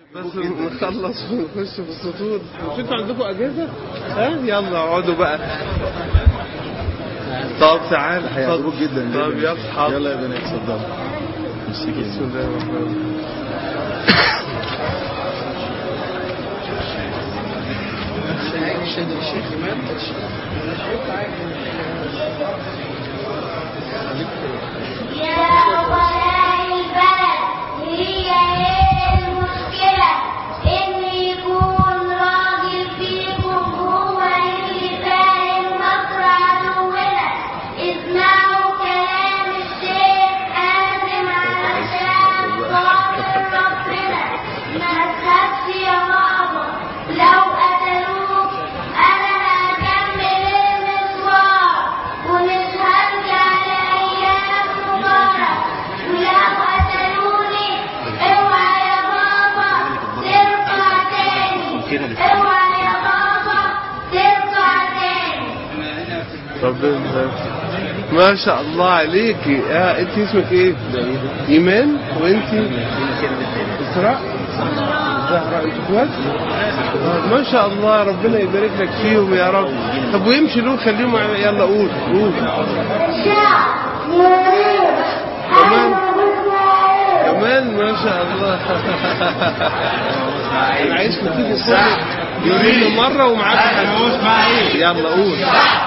بس نخلص ونخش في السطور مش انتوا عندكم اجازه؟ ها يلا اقعدوا بقى طب تعال هيعجبوك جدا طب جدا. يلا حاضر يلا يا بنات اتفضلوا بسم الله الرحمن الرحيم يا ولاء البلد هي ايه المشكلة ان يكون راجل فيكم هو اللي فاهم مكر عدونا اسمعوا كلام الشيخ حازم علشان خاطر ربنا ما تخافش يا بابا لو قتلوك انا هكمل المشوار ومش هرجع لايام مبارك ولو قتلوني اوعى يا بابا ترجع تاني اوعى يا بابا ترجع تاني ربنا يبارك. ما شاء الله عليكي اه انت اسمك ايه؟ ايمان وانت اسراء زهراء انت اخوات؟ آه، ما شاء الله ربنا يبارك لك فيهم يا رب طب ويمشي دول خليهم مع- يلا قول قول شعب منير كمان؟ أنا إسماعيل كمان ما شاء الله انا عايزكم تيجوا كل كل مره ومعاكم حد يلا قول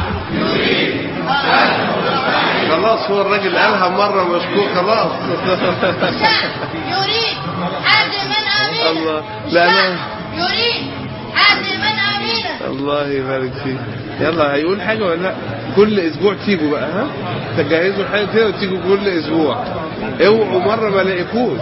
خلاص هو الراجل قالها مره مشكور خلاص يريد حد من أمينة الله لا انا يريد حد من أمينة الله يبارك فيك يلا هيقول حاجه ولا لا كل اسبوع تيجوا بقى ها تجهزوا حاجه كده وتيجوا كل اسبوع اوعوا مره ما الاقيكوش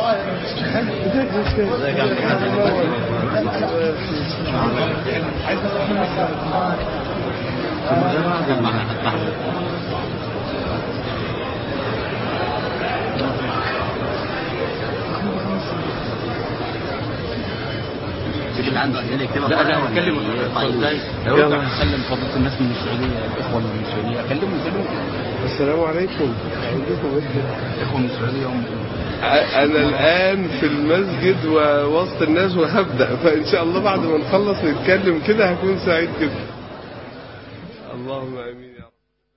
اللي عنده اسئله يكتبها لا بره لا ولا هتكلم إيه؟ ازاي يلا. لو انت هتكلم فضيله الناس من السعوديه الاخوه من السعوديه اكلمهم كلهم السلام عليكم عندكم إيه؟ الاخوه من السعوديه هم انا الان في المسجد ووسط الناس وهبدا فان شاء الله بعد ما نخلص نتكلم كده هكون سعيد جدا اللهم امين يا رب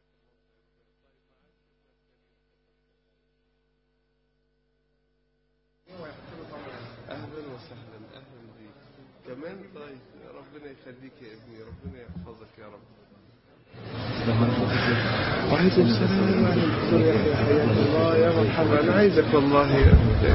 اهلا وسهلا اهلا بيك كمان طيب ربنا يخليك يا ابني ربنا يحفظك يا رب وعليكم السلام ورحمة الله يا حياك الله يا مرحبا أنا عايزك والله يا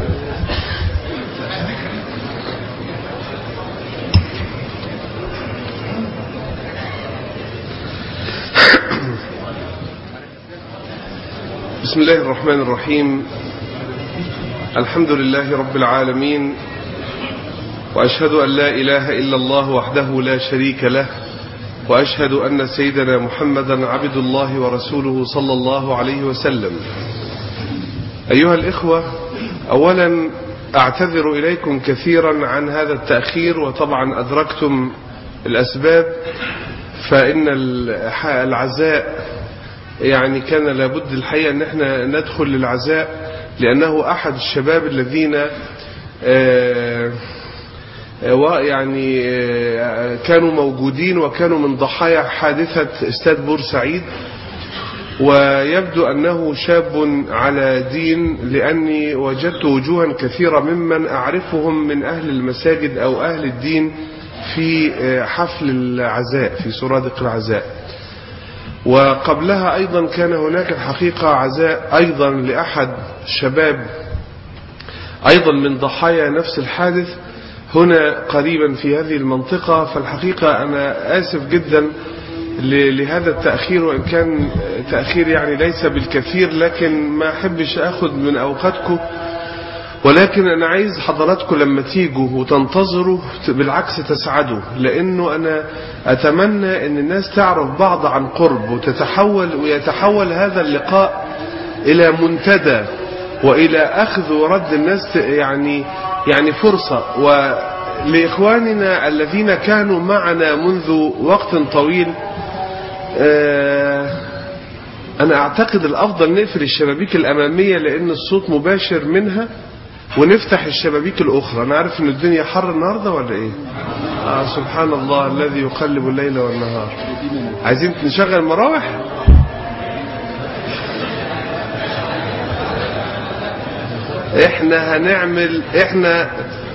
بسم الله الرحمن الرحيم الحمد لله رب العالمين وأشهد أن لا إله إلا الله وحده لا شريك له وأشهد أن سيدنا محمدا عبد الله ورسوله صلى الله عليه وسلم أيها الإخوة أولا أعتذر إليكم كثيرا عن هذا التأخير وطبعا أدركتم الأسباب فإن الح- العزاء يعني كان لابد الحقيقة أن احنا ندخل للعزاء لأنه أحد الشباب الذين آه، ويعني آه، كانوا موجودين وكانوا من ضحايا حادثة استاد بورسعيد ويبدو أنه شاب على دين لأني وجدت وجوها كثيرة ممن أعرفهم من أهل المساجد أو أهل الدين في آه، حفل العزاء في سرادق العزاء وقبلها أيضا كان هناك الحقيقة عزاء أيضا لأحد الشباب أيضا من ضحايا نفس الحادث هنا قريبا في هذه المنطقة فالحقيقة أنا آسف جدا ل- لهذا التأخير وإن كان تأخير يعني ليس بالكثير لكن ما أحبش أخذ من أوقاتكم ولكن أنا عايز حضراتكم لما تيجوا وتنتظروا بالعكس تسعدوا لأنه أنا أتمنى أن الناس تعرف بعض عن قرب وتتحول ويتحول هذا اللقاء إلى منتدى وإلى أخذ ورد الناس ت- يعني يعني فرصة ولإخواننا الذين كانوا معنا منذ وقت طويل آه، أنا أعتقد الأفضل نقفل الشبابيك الأمامية لأن الصوت مباشر منها ونفتح الشبابيك الأخرى أنا عارف إن الدنيا حر النهاردة ولا إيه آه سبحان الله الذي يقلب الليل والنهار عايزين نشغل مراوح احنا هنعمل احنا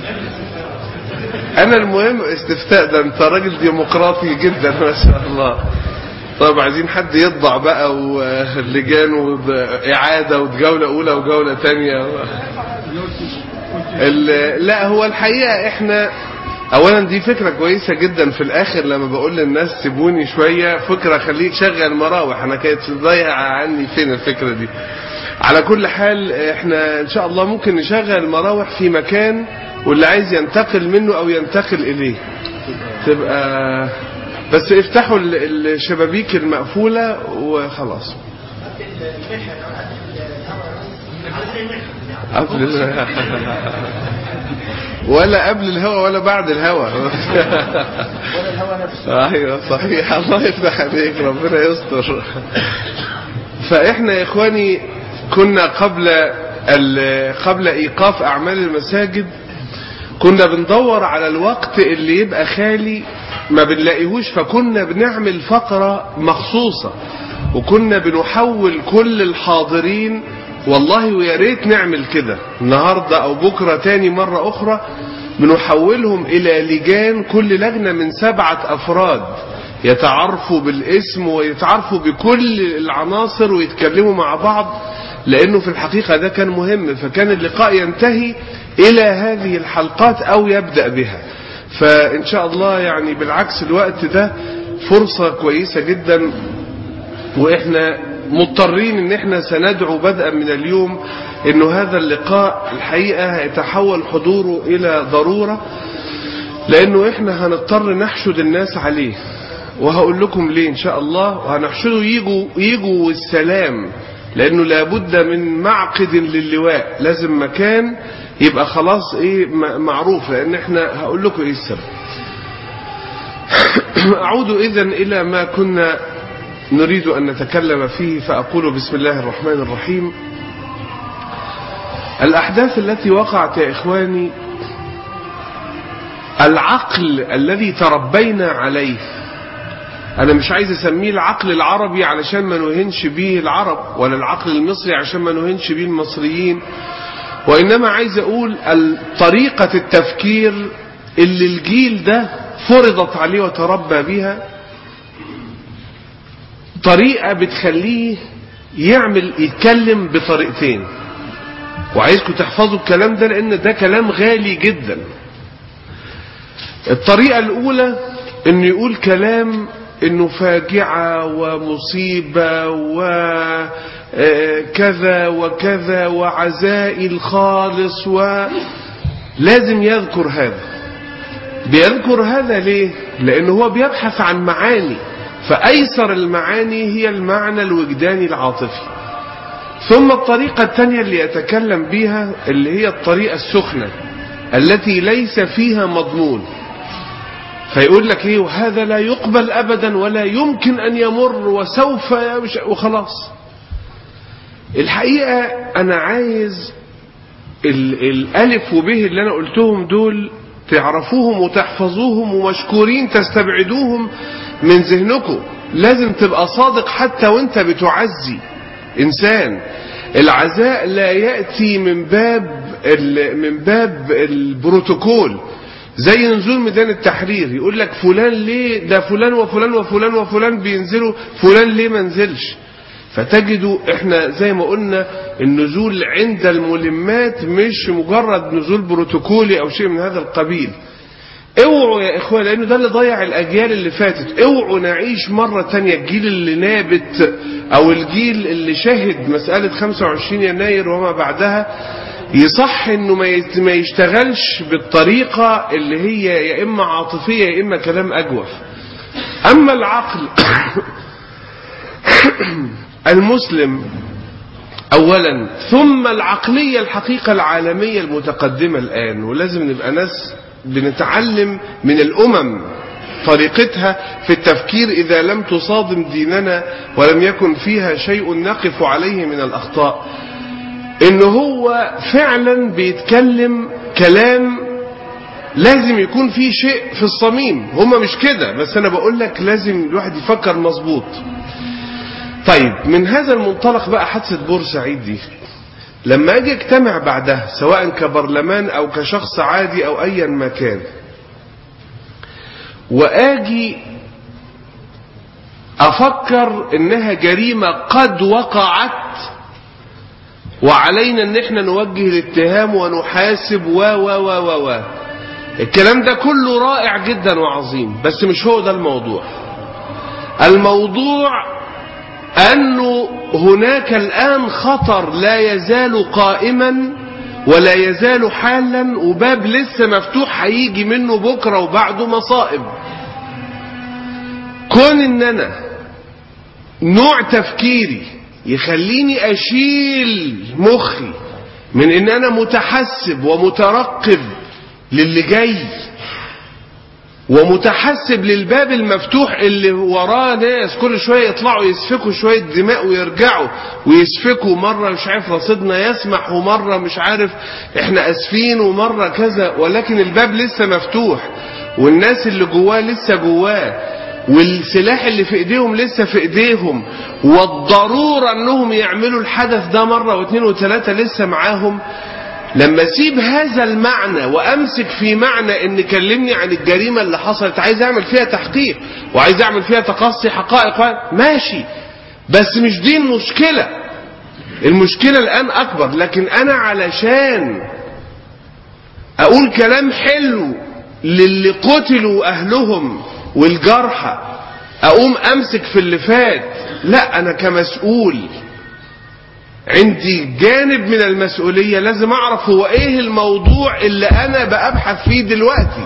انا المهم استفتاء ده انت راجل ديمقراطي جدا ما شاء الله طب عايزين حد يطبع بقى ولجان وإعادة وجولة أولى وجولة تانية ال- لا هو الحقيقة احنا اولا دي فكرة كويسة جدا في الاخر لما بقول للناس سيبوني شوية فكرة خليك شغل مراوح انا كانت ضايعة عني فين الفكرة دي على كل حال احنا ان شاء الله ممكن نشغل مراوح في مكان واللي عايز ينتقل منه او ينتقل اليه تبقى بس افتحوا ال- الشبابيك المقفولة وخلاص قبل ال- ولا قبل الهوا ولا بعد الهوا ايوه صحيح الله يفتح عليك ربنا يستر فاحنا يا اخواني كنا قبل ال- قبل ايقاف اعمال المساجد كنا بندور على الوقت اللي يبقى خالي ما بنلاقيهوش فكنا بنعمل فقرة مخصوصة وكنا بنحول كل الحاضرين والله ويا ريت نعمل كده النهاردة او بكرة تاني مرة اخرى بنحولهم الى لجان كل لجنة من سبعة افراد يتعرفوا بالاسم ويتعرفوا بكل العناصر ويتكلموا مع بعض لانه في الحقيقة ده كان مهم فكان اللقاء ينتهي الى هذه الحلقات او يبدأ بها فان شاء الله يعني بالعكس الوقت ده فرصة كويسة جدا واحنا مضطرين ان احنا سندعو بدءا من اليوم انه هذا اللقاء الحقيقة هيتحول حضوره الى ضرورة لانه احنا هنضطر نحشد الناس عليه وهقول لكم ليه ان شاء الله وهنحشده يجوا يجوا والسلام لانه لابد من معقد للواء لازم مكان يبقى خلاص ايه م- معروف لان احنا هقول لكم ايه السبب اعود اذا الى ما كنا نريد ان نتكلم فيه فاقول بسم الله الرحمن الرحيم الاحداث التي وقعت يا اخواني العقل الذي تربينا عليه انا مش عايز اسميه العقل العربي علشان ما نهنش بيه العرب ولا العقل المصري عشان ما نهنش بيه المصريين وانما عايز اقول ال- طريقة التفكير اللي الجيل ده فرضت عليه وتربى بها طريقة بتخليه يعمل يتكلم بطريقتين وعايزكم تحفظوا الكلام ده لان ده كلام غالي جدا الطريقة الاولى انه يقول كلام انه فاجعة ومصيبة وكذا وكذا وعزائي الخالص ولازم يذكر هذا بيذكر هذا ليه لانه هو بيبحث عن معاني فايسر المعاني هي المعنى الوجداني العاطفي ثم الطريقة الثانية اللي يتكلم بيها اللي هي الطريقة السخنة التي ليس فيها مضمون فيقول لك ايه وهذا لا يقبل ابدا ولا يمكن ان يمر وسوف يمش وخلاص الحقيقة انا عايز ال- الالف وبه اللي انا قلتهم دول تعرفوهم وتحفظوهم ومشكورين تستبعدوهم من ذهنكم لازم تبقى صادق حتى وانت بتعزي انسان العزاء لا يأتي من باب ال- من باب البروتوكول زي نزول ميدان التحرير يقول لك فلان ليه ده فلان وفلان وفلان وفلان بينزلوا فلان ليه ما نزلش فتجدوا احنا زي ما قلنا النزول عند الملمات مش مجرد نزول بروتوكولي او شيء من هذا القبيل اوعوا يا اخوان لانه ده اللي ضيع الاجيال اللي فاتت اوعوا نعيش مرة تانية الجيل اللي نابت او الجيل اللي شهد مسألة 25 يناير وما بعدها يصح انه ما يت- ما يشتغلش بالطريقة اللي هي يا اما عاطفية يا اما كلام اجوف اما العقل المسلم اولا ثم العقلية الحقيقة العالمية المتقدمة الان ولازم نبقى ناس بنتعلم من الامم طريقتها في التفكير اذا لم تصادم ديننا ولم يكن فيها شيء نقف عليه من الاخطاء ان هو فعلا بيتكلم كلام لازم يكون فيه شيء في الصميم هما مش كده بس انا بقول لك لازم الواحد يفكر مظبوط طيب من هذا المنطلق بقى حادثة بورسعيد دي لما اجي اجتمع بعدها سواء كبرلمان او كشخص عادي او ايا ما كان واجي افكر انها جريمة قد وقعت وعلينا ان احنا نوجه الاتهام ونحاسب و و و و و الكلام ده كله رائع جدا وعظيم بس مش هو ده الموضوع الموضوع أنه هناك الآن خطر لا يزال قائما ولا يزال حالا وباب لسه مفتوح هيجي منه بكرة وبعده مصائب كون ان انا نوع تفكيري يخليني اشيل مخي من ان انا متحسب ومترقب للي جاي ومتحسب للباب المفتوح اللي وراه ناس كل شوية يطلعوا يسفكوا شوية دماء ويرجعوا ويسفكوا مرة مش عارف رصيدنا يسمح ومرة مش عارف احنا اسفين ومرة كذا ولكن الباب لسه مفتوح والناس اللي جواه لسه جواه والسلاح اللي في ايديهم لسه في ايديهم والضرورة انهم يعملوا الحدث ده مرة واثنين وثلاثة لسه معاهم لما اسيب هذا المعنى وامسك في معنى ان كلمني عن الجريمة اللي حصلت عايز اعمل فيها تحقيق وعايز اعمل فيها تقصي حقائق ماشي بس مش دي المشكلة المشكلة الان اكبر لكن انا علشان اقول كلام حلو للي قتلوا اهلهم والجرحى اقوم امسك في اللي فات لا انا كمسؤول عندي جانب من المسؤولية لازم اعرف هو ايه الموضوع اللي انا بأبحث فيه دلوقتي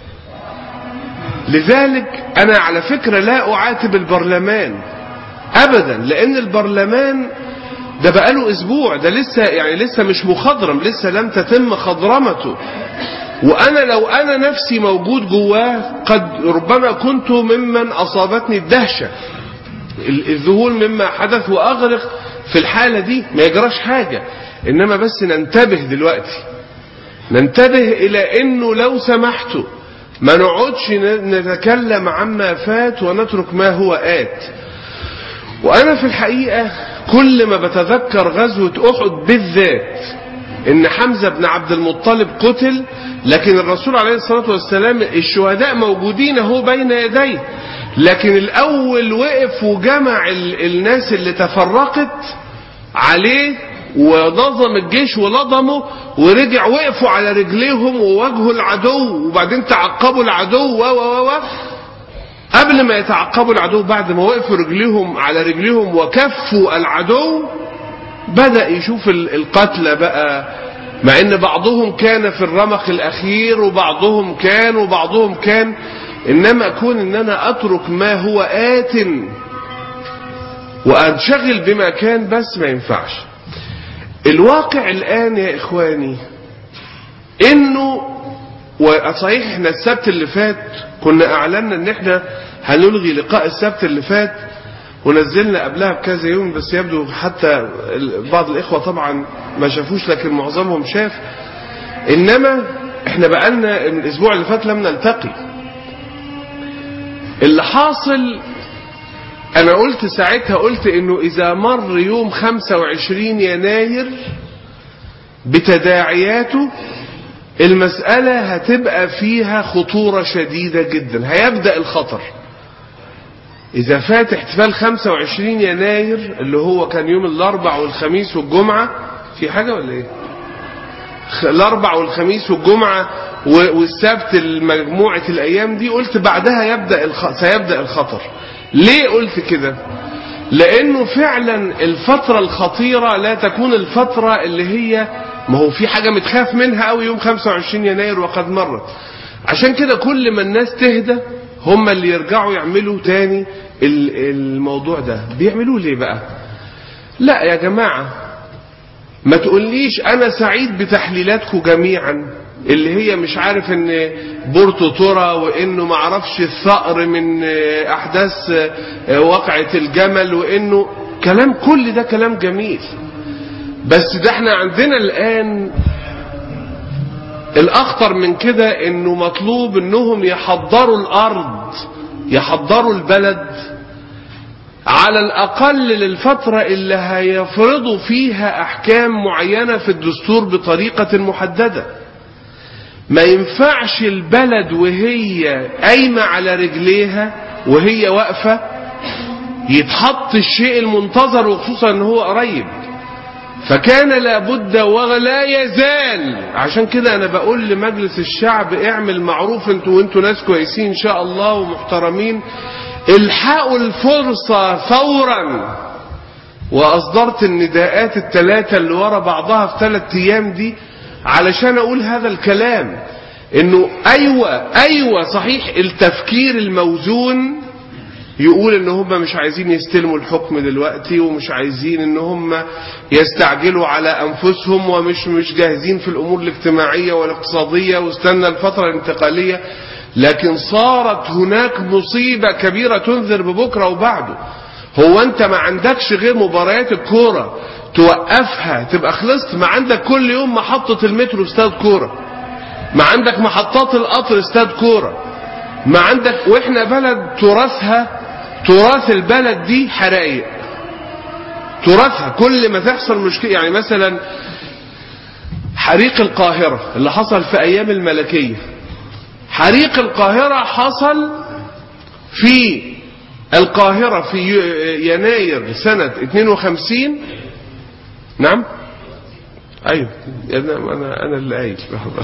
لذلك انا على فكرة لا اعاتب البرلمان ابدا لان البرلمان ده بقاله اسبوع ده لسه يعني لسه مش مخضرم لسه لم تتم خضرمته وانا لو انا نفسي موجود جواه قد ربما كنت ممن اصابتني الدهشة الذهول مما حدث واغرق في الحالة دي ما يجراش حاجة انما بس ننتبه دلوقتي ننتبه الى انه لو سمحتوا ما نقعدش نتكلم عما فات ونترك ما هو آت وانا في الحقيقة كل ما بتذكر غزوة احد بالذات ان حمزة بن عبد المطلب قتل لكن الرسول عليه الصلاة والسلام الشهداء موجودين اهو بين يديه لكن الاول وقف وجمع الناس اللي تفرقت عليه ونظم الجيش ولضمه ورجع وقفوا على رجليهم وواجهوا العدو وبعدين تعقبوا العدو و و و قبل ما يتعقبوا العدو بعد ما وقفوا رجليهم على رجليهم وكفوا العدو بدأ يشوف القتلى بقى مع ان بعضهم كان في الرمق الاخير وبعضهم كان وبعضهم كان انما اكون ان انا اترك ما هو ات وانشغل بما كان بس ما ينفعش الواقع الان يا اخواني انه وصحيح احنا السبت اللي فات كنا اعلنا ان احنا هنلغي لقاء السبت اللي فات ونزلنا قبلها بكذا يوم بس يبدو حتى بعض الاخوة طبعا ما شافوش لكن معظمهم شاف انما احنا بقالنا من الاسبوع اللي فات لم نلتقي اللي حاصل انا قلت ساعتها قلت انه اذا مر يوم 25 يناير بتداعياته المسألة هتبقى فيها خطورة شديدة جدا هيبدأ الخطر إذا فات احتفال 25 يناير اللي هو كان يوم الأربع والخميس والجمعة في حاجة ولا إيه؟ الأربع والخميس والجمعة والسبت مجموعة الأيام دي قلت بعدها يبدأ الخ... سيبدأ الخطر ليه قلت كده لأنه فعلا الفترة الخطيرة لا تكون الفترة اللي هي ما هو في حاجة متخاف منها قوي يوم 25 يناير وقد مرت عشان كده كل ما الناس تهدى هم اللي يرجعوا يعملوا تاني الموضوع ده بيعملوه ليه بقى لا يا جماعة ما تقوليش انا سعيد بتحليلاتكم جميعا اللي هي مش عارف ان بورتو ترى وانه ما عرفش الثأر من احداث وقعة الجمل وانه كلام كل ده كلام جميل بس ده احنا عندنا الآن الأخطر من كده إنه مطلوب إنهم يحضروا الأرض يحضروا البلد على الأقل للفترة اللي هيفرضوا فيها أحكام معينة في الدستور بطريقة محددة ما ينفعش البلد وهي قايمة على رجليها وهي واقفة يتحط الشيء المنتظر وخصوصا ان هو قريب فكان لابد ولا يزال عشان كده انا بقول لمجلس الشعب اعمل معروف انتوا وانتوا ناس كويسين ان شاء الله ومحترمين الحقوا الفرصة فورا واصدرت النداءات الثلاثة اللي ورا بعضها في ثلاث ايام دي علشان اقول هذا الكلام انه ايوه ايوه صحيح التفكير الموزون يقول ان هم مش عايزين يستلموا الحكم دلوقتي ومش عايزين ان هم يستعجلوا على انفسهم ومش مش جاهزين في الامور الاجتماعيه والاقتصاديه واستنى الفتره الانتقاليه لكن صارت هناك مصيبه كبيره تنذر ببكره وبعده هو انت ما عندكش غير مباريات الكوره توقفها تبقى خلصت ما عندك كل يوم محطه المترو استاد كوره ما عندك محطات القطر استاد كوره ما عندك واحنا بلد تراثها تراث البلد دي حرائق تراثها كل ما تحصل مشكله يعني مثلا حريق القاهره اللي حصل في ايام الملكيه حريق القاهره حصل في القاهره في يناير سنه 52 نعم ايوه انا انا انا اللي قايل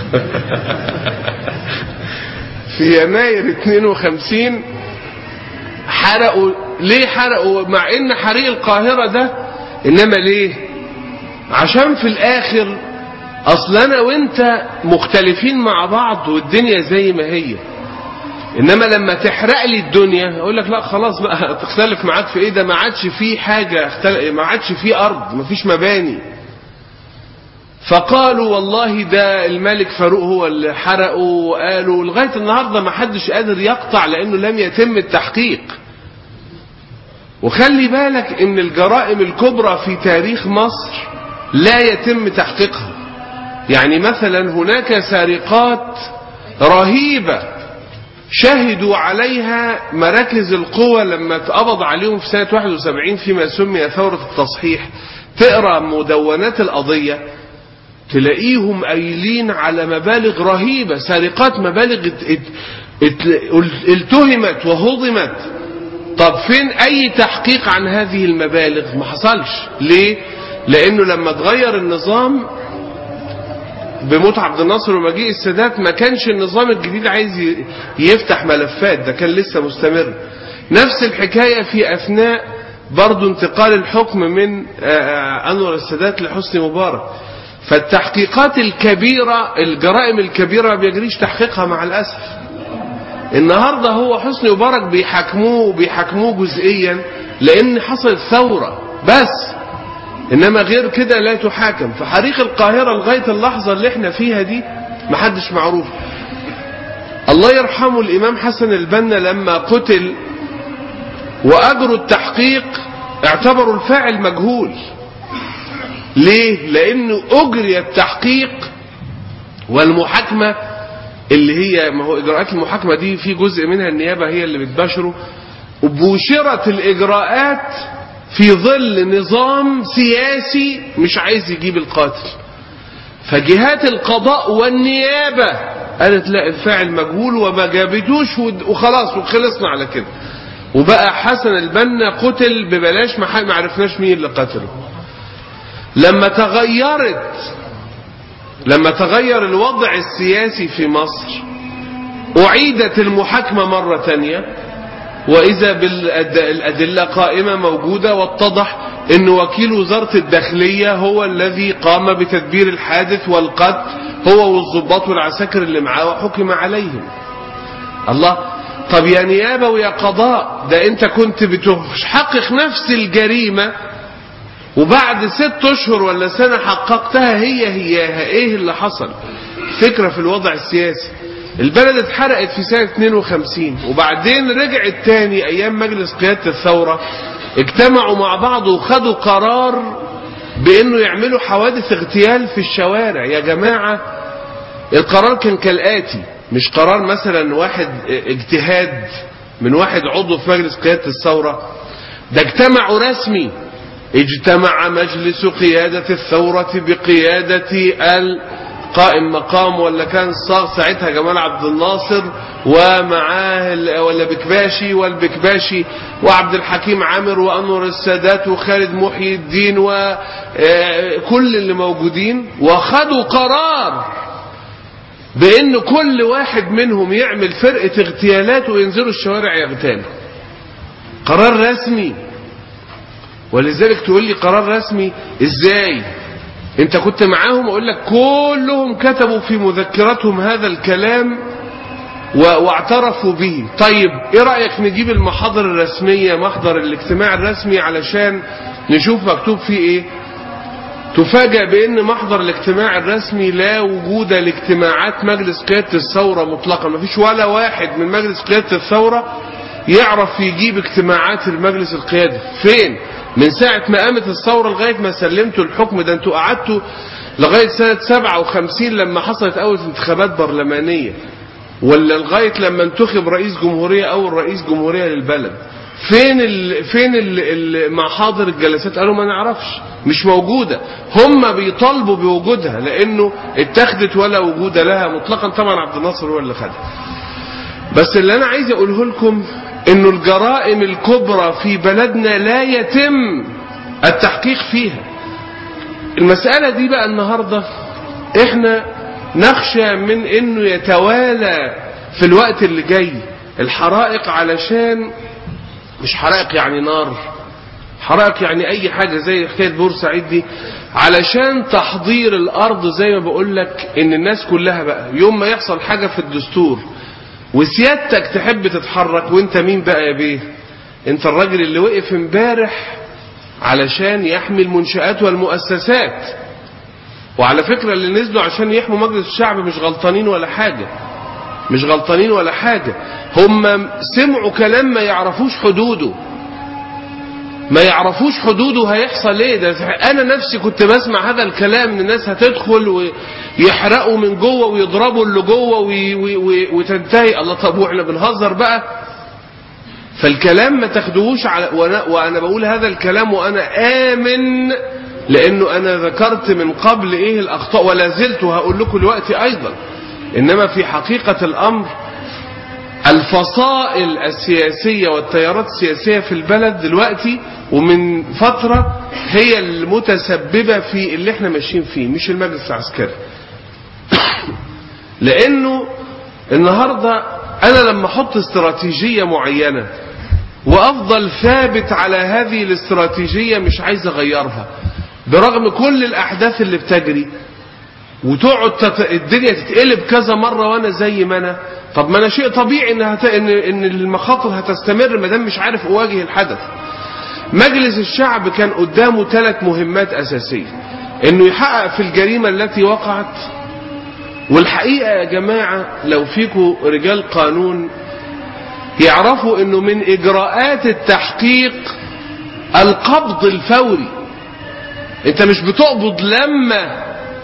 في يناير 52 حرقوا ليه حرقوا مع ان حريق القاهرة ده انما ليه عشان في الاخر اصل انا وانت مختلفين مع بعض والدنيا زي ما هي انما لما تحرق لي الدنيا اقول لك لا خلاص بقى تختلف معاك في ايه ده ما عادش فيه حاجة ما عادش فيه ارض ما فيش مباني فقالوا والله ده الملك فاروق هو اللي حرقه وقالوا لغاية النهاردة ما حدش قادر يقطع لأنه لم يتم التحقيق وخلي بالك ان الجرائم الكبرى في تاريخ مصر لا يتم تحقيقها يعني مثلا هناك سرقات رهيبة شهدوا عليها مراكز القوى لما اتقبض عليهم في سنة 71 فيما سمي ثورة التصحيح تقرأ مدونات القضية تلاقيهم قايلين على مبالغ رهيبة سرقات مبالغ ات ات ات التهمت وهضمت طب فين اي تحقيق عن هذه المبالغ ما حصلش ليه لانه لما اتغير النظام بموت عبد الناصر ومجيء السادات ما كانش النظام الجديد عايز يفتح ملفات ده كان لسه مستمر نفس الحكاية في اثناء برضو انتقال الحكم من انور السادات لحسني مبارك فالتحقيقات الكبيرة الجرائم الكبيرة ما بيجريش تحقيقها مع الأسف النهاردة هو حسني مبارك بيحاكموه بيحاكموه جزئيا لأن حصلت ثورة بس إنما غير كده لا تحاكم فحريق القاهرة لغاية اللحظة اللي احنا فيها دي محدش معروف الله يرحمه الإمام حسن البنا لما قتل وأجروا التحقيق اعتبروا الفاعل مجهول ليه لانه اجري التحقيق والمحاكمة اللي هي ما هو اجراءات المحاكمة دي في جزء منها النيابة هي اللي بتباشره وبوشرت الاجراءات في ظل نظام سياسي مش عايز يجيب القاتل فجهات القضاء والنيابة قالت لا الفاعل مجهول وما جابتوش وخلاص وخلصنا على كده وبقى حسن البنا قتل ببلاش ما عرفناش مين اللي قتله لما تغيرت لما تغير الوضع السياسي في مصر أعيدت المحاكمة مرة تانية وإذا بالأدلة قائمة موجودة واتضح أن وكيل وزارة الداخلية هو الذي قام بتدبير الحادث والقتل هو والضباط والعساكر اللي معاه وحكم عليهم الله طب يا نيابة ويا قضاء ده انت كنت بتحقق نفس الجريمة وبعد ست اشهر ولا سنة حققتها هي هياها ايه اللي حصل فكرة في الوضع السياسي البلد اتحرقت في سنة 52 وبعدين رجعت تاني ايام مجلس قيادة الثورة اجتمعوا مع بعض وخدوا قرار بانه يعملوا حوادث اغتيال في الشوارع يا جماعة القرار كان كالآتي مش قرار مثلا واحد اجتهاد من واحد عضو في مجلس قيادة الثورة ده اجتمعوا رسمي اجتمع مجلس قيادة الثورة بقيادة القائم مقام ولا كان صاغ ساعتها جمال عبد الناصر ومعاه ال- ولا بكباشي والبكباشي وعبد الحكيم عامر وانور السادات وخالد محي الدين وكل اللي موجودين وخدوا قرار بان كل واحد منهم يعمل فرقة اغتيالات وينزلوا الشوارع يغتالوا قرار رسمي ولذلك تقول لي قرار رسمي ازاي انت كنت معاهم اقول لك كلهم كتبوا في مذكراتهم هذا الكلام و- واعترفوا به طيب ايه رأيك نجيب المحاضر الرسمية محضر الاجتماع الرسمي علشان نشوف مكتوب فيه ايه تفاجأ بأن محضر الاجتماع الرسمي لا وجود لاجتماعات مجلس قيادة الثورة مطلقا مفيش ولا واحد من مجلس قيادة الثورة يعرف يجيب اجتماعات المجلس القيادي فين من ساعة ما قامت الثورة لغاية ما سلمتوا الحكم ده انتوا قعدتوا لغاية سنة 57 لما حصلت أول انتخابات برلمانية ولا لغاية لما انتخب رئيس جمهورية أول رئيس جمهورية للبلد فين ال... فين ال... ال... محاضر الجلسات قالوا ما نعرفش مش موجودة هم بيطالبوا بوجودها لأنه اتخذت ولا وجود لها مطلقا طبعا عبد الناصر هو اللي خدها بس اللي أنا عايز أقوله لكم إنه الجرائم الكبرى في بلدنا لا يتم التحقيق فيها المسألة دي بقى النهاردة احنا نخشى من انه يتوالى في الوقت اللي جاي الحرائق علشان مش حرائق يعني نار حرائق يعني اي حاجة زي حكاية بورسعيد دي علشان تحضير الارض زي ما بقول لك ان الناس كلها بقى يوم ما يحصل حاجة في الدستور وسيادتك تحب تتحرك وانت مين بقى يا بيه انت الراجل اللي وقف امبارح علشان يحمي المنشآت والمؤسسات وعلى فكرة اللي نزلوا عشان يحموا مجلس الشعب مش غلطانين ولا حاجة مش غلطانين ولا حاجة هم سمعوا كلام ما يعرفوش حدوده ما يعرفوش حدوده هيحصل ايه ده انا نفسي كنت بسمع هذا الكلام ان الناس هتدخل ويحرقوا من جوه ويضربوا اللي جوه وي- وي- وي- وتنتهي الله طب واحنا بنهزر بقى فالكلام ما تاخدوهوش على وانا, وأنا بقول هذا الكلام وانا امن لانه انا ذكرت من قبل ايه الاخطاء ولا زلت وهقول لكم دلوقتي ايضا انما في حقيقة الامر الفصائل السياسية والتيارات السياسية في البلد دلوقتي ومن فترة هي المتسببة في اللي احنا ماشيين فيه مش المجلس العسكري لانه النهاردة انا لما احط استراتيجية معينة وافضل ثابت على هذه الاستراتيجية مش عايز اغيرها برغم كل الاحداث اللي بتجري وتقعد تت... الدنيا تتقلب كذا مرة وانا زي ما انا طب ما انا شيء طبيعي ان هت... ان ان المخاطر هتستمر ما دام مش عارف اواجه الحدث مجلس الشعب كان قدامه ثلاث مهمات اساسية انه يحقق في الجريمة التي وقعت والحقيقة يا جماعة لو فيكم رجال قانون يعرفوا انه من اجراءات التحقيق القبض الفوري انت مش بتقبض لما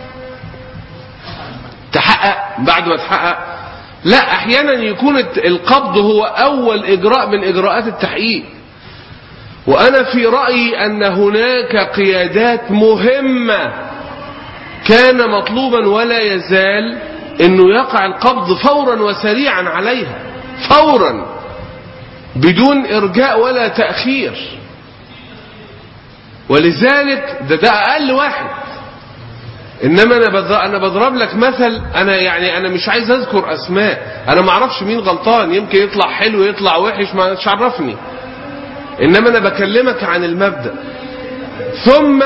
تحقق بعد ما تحقق لا احيانا يكون القبض هو اول اجراء من اجراءات التحقيق وانا في رايي ان هناك قيادات مهمه كان مطلوبا ولا يزال انه يقع القبض فورا وسريعا عليها فورا بدون ارجاء ولا تاخير ولذلك ده ده اقل واحد انما انا بض- انا بضرب لك مثل انا يعني انا مش عايز اذكر اسماء انا ما اعرفش مين غلطان يمكن يطلع حلو يطلع وحش ما عرفني انما انا بكلمك عن المبدا ثم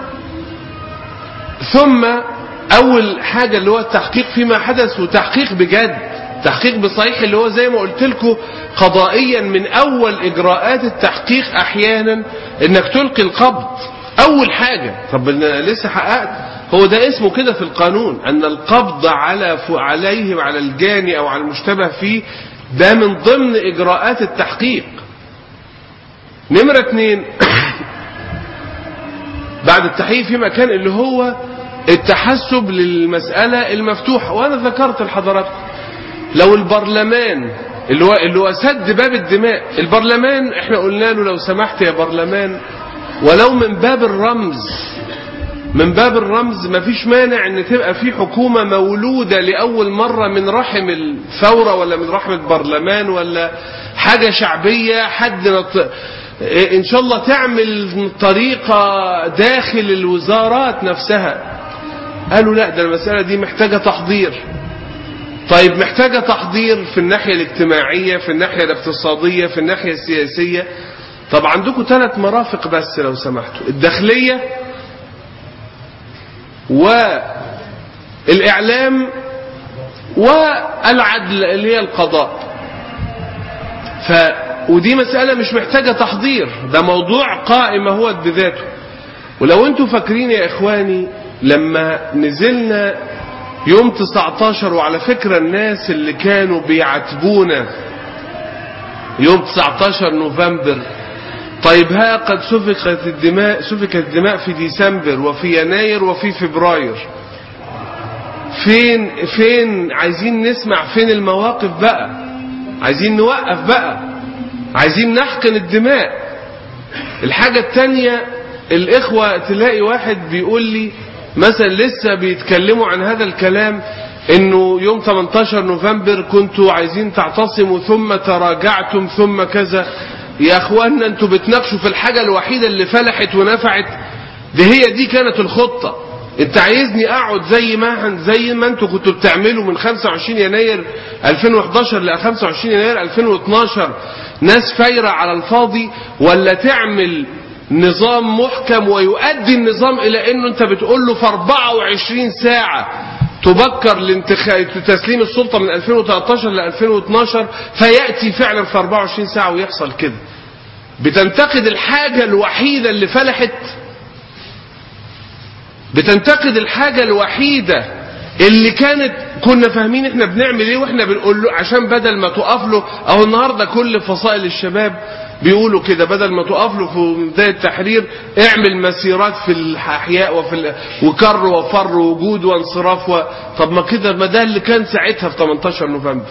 ثم اول حاجه اللي هو التحقيق فيما حدث وتحقيق بجد تحقيق بصحيح اللي هو زي ما قلت لكم قضائيا من اول اجراءات التحقيق احيانا انك تلقي القبض اول حاجه طب أنا لسه حققت هو ده اسمه كده في القانون ان القبض على ف- عليه على الجاني او على المشتبه فيه ده من ضمن اجراءات التحقيق نمرة اتنين بعد التحقيق في مكان اللي هو التحسب للمسألة المفتوحة وأنا ذكرت لحضراتكم لو البرلمان اللي هو اللي هو سد باب الدماء البرلمان احنا قلنا له لو سمحت يا برلمان ولو من باب الرمز من باب الرمز مفيش مانع ان تبقى في حكومة مولودة لأول مرة من رحم الثورة ولا من رحم البرلمان ولا حاجة شعبية حد نط... إيه ان شاء الله تعمل طريقة داخل الوزارات نفسها قالوا لا ده المسألة دي محتاجة تحضير طيب محتاجة تحضير في الناحية الاجتماعية في الناحية الاقتصادية في الناحية السياسية طب عندكم ثلاث مرافق بس لو سمحتوا الداخلية والإعلام والعدل اللي هي القضاء ف ودي مسألة مش محتاجة تحضير ده موضوع قائم هو بذاته ولو انتوا فاكرين يا إخواني لما نزلنا يوم 19 وعلى فكرة الناس اللي كانوا بيعاتبونا يوم 19 نوفمبر طيب ها قد سفكت الدماء سفكت الدماء في ديسمبر وفي يناير وفي فبراير فين فين عايزين نسمع فين المواقف بقى عايزين نوقف بقى عايزين نحقن الدماء الحاجة التانية الإخوة تلاقي واحد بيقول لي مثلا لسه بيتكلموا عن هذا الكلام انه يوم 18 نوفمبر كنتوا عايزين تعتصموا ثم تراجعتم ثم كذا يا اخوانا انتوا بتناقشوا في الحاجة الوحيدة اللي فلحت ونفعت دي هي دي كانت الخطة انت عايزني اقعد زي ما زي ما انتوا كنتوا بتعملوا من 25 يناير 2011 ل 25 يناير 2012 ناس فايرة على الفاضي ولا تعمل نظام محكم ويؤدي النظام الى انه انت بتقول له في 24 ساعة تبكر لانتخاب تسليم السلطة من 2013 ل 2012 فيأتي فعلا في 24 ساعة ويحصل كده بتنتقد الحاجة الوحيدة اللي فلحت بتنتقد الحاجة الوحيدة اللي كانت كنا فاهمين احنا بنعمل ايه واحنا بنقول له عشان بدل ما تقف له اهو النهارده كل فصائل الشباب بيقولوا كده بدل ما تقف له في بدايه التحرير اعمل مسيرات في الاحياء وفي ال... وكر وفر وجود وانصراف و... طب ما كده ما ده اللي كان ساعتها في 18 نوفمبر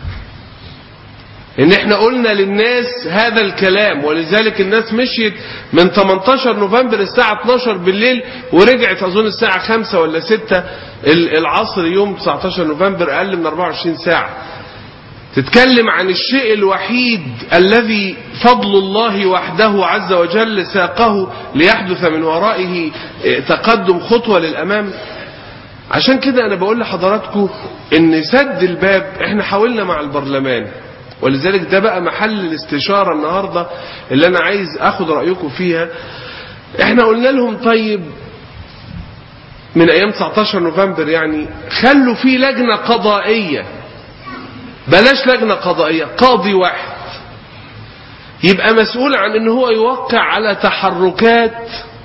ان احنا قلنا للناس هذا الكلام ولذلك الناس مشيت من 18 نوفمبر الساعة 12 بالليل ورجعت اظن الساعة 5 ولا 6 العصر يوم 19 نوفمبر اقل من 24 ساعة تتكلم عن الشيء الوحيد الذي فضل الله وحده عز وجل ساقه ليحدث من ورائه تقدم خطوة للأمام عشان كده أنا بقول لحضراتكم إن سد الباب إحنا حاولنا مع البرلمان ولذلك ده بقى محل الاستشارة النهاردة اللي أنا عايز أخد رأيكم فيها إحنا قلنا لهم طيب من أيام 19 نوفمبر يعني خلوا في لجنة قضائية بلاش لجنة قضائية قاضي واحد يبقى مسؤول عن ان هو يوقع على تحركات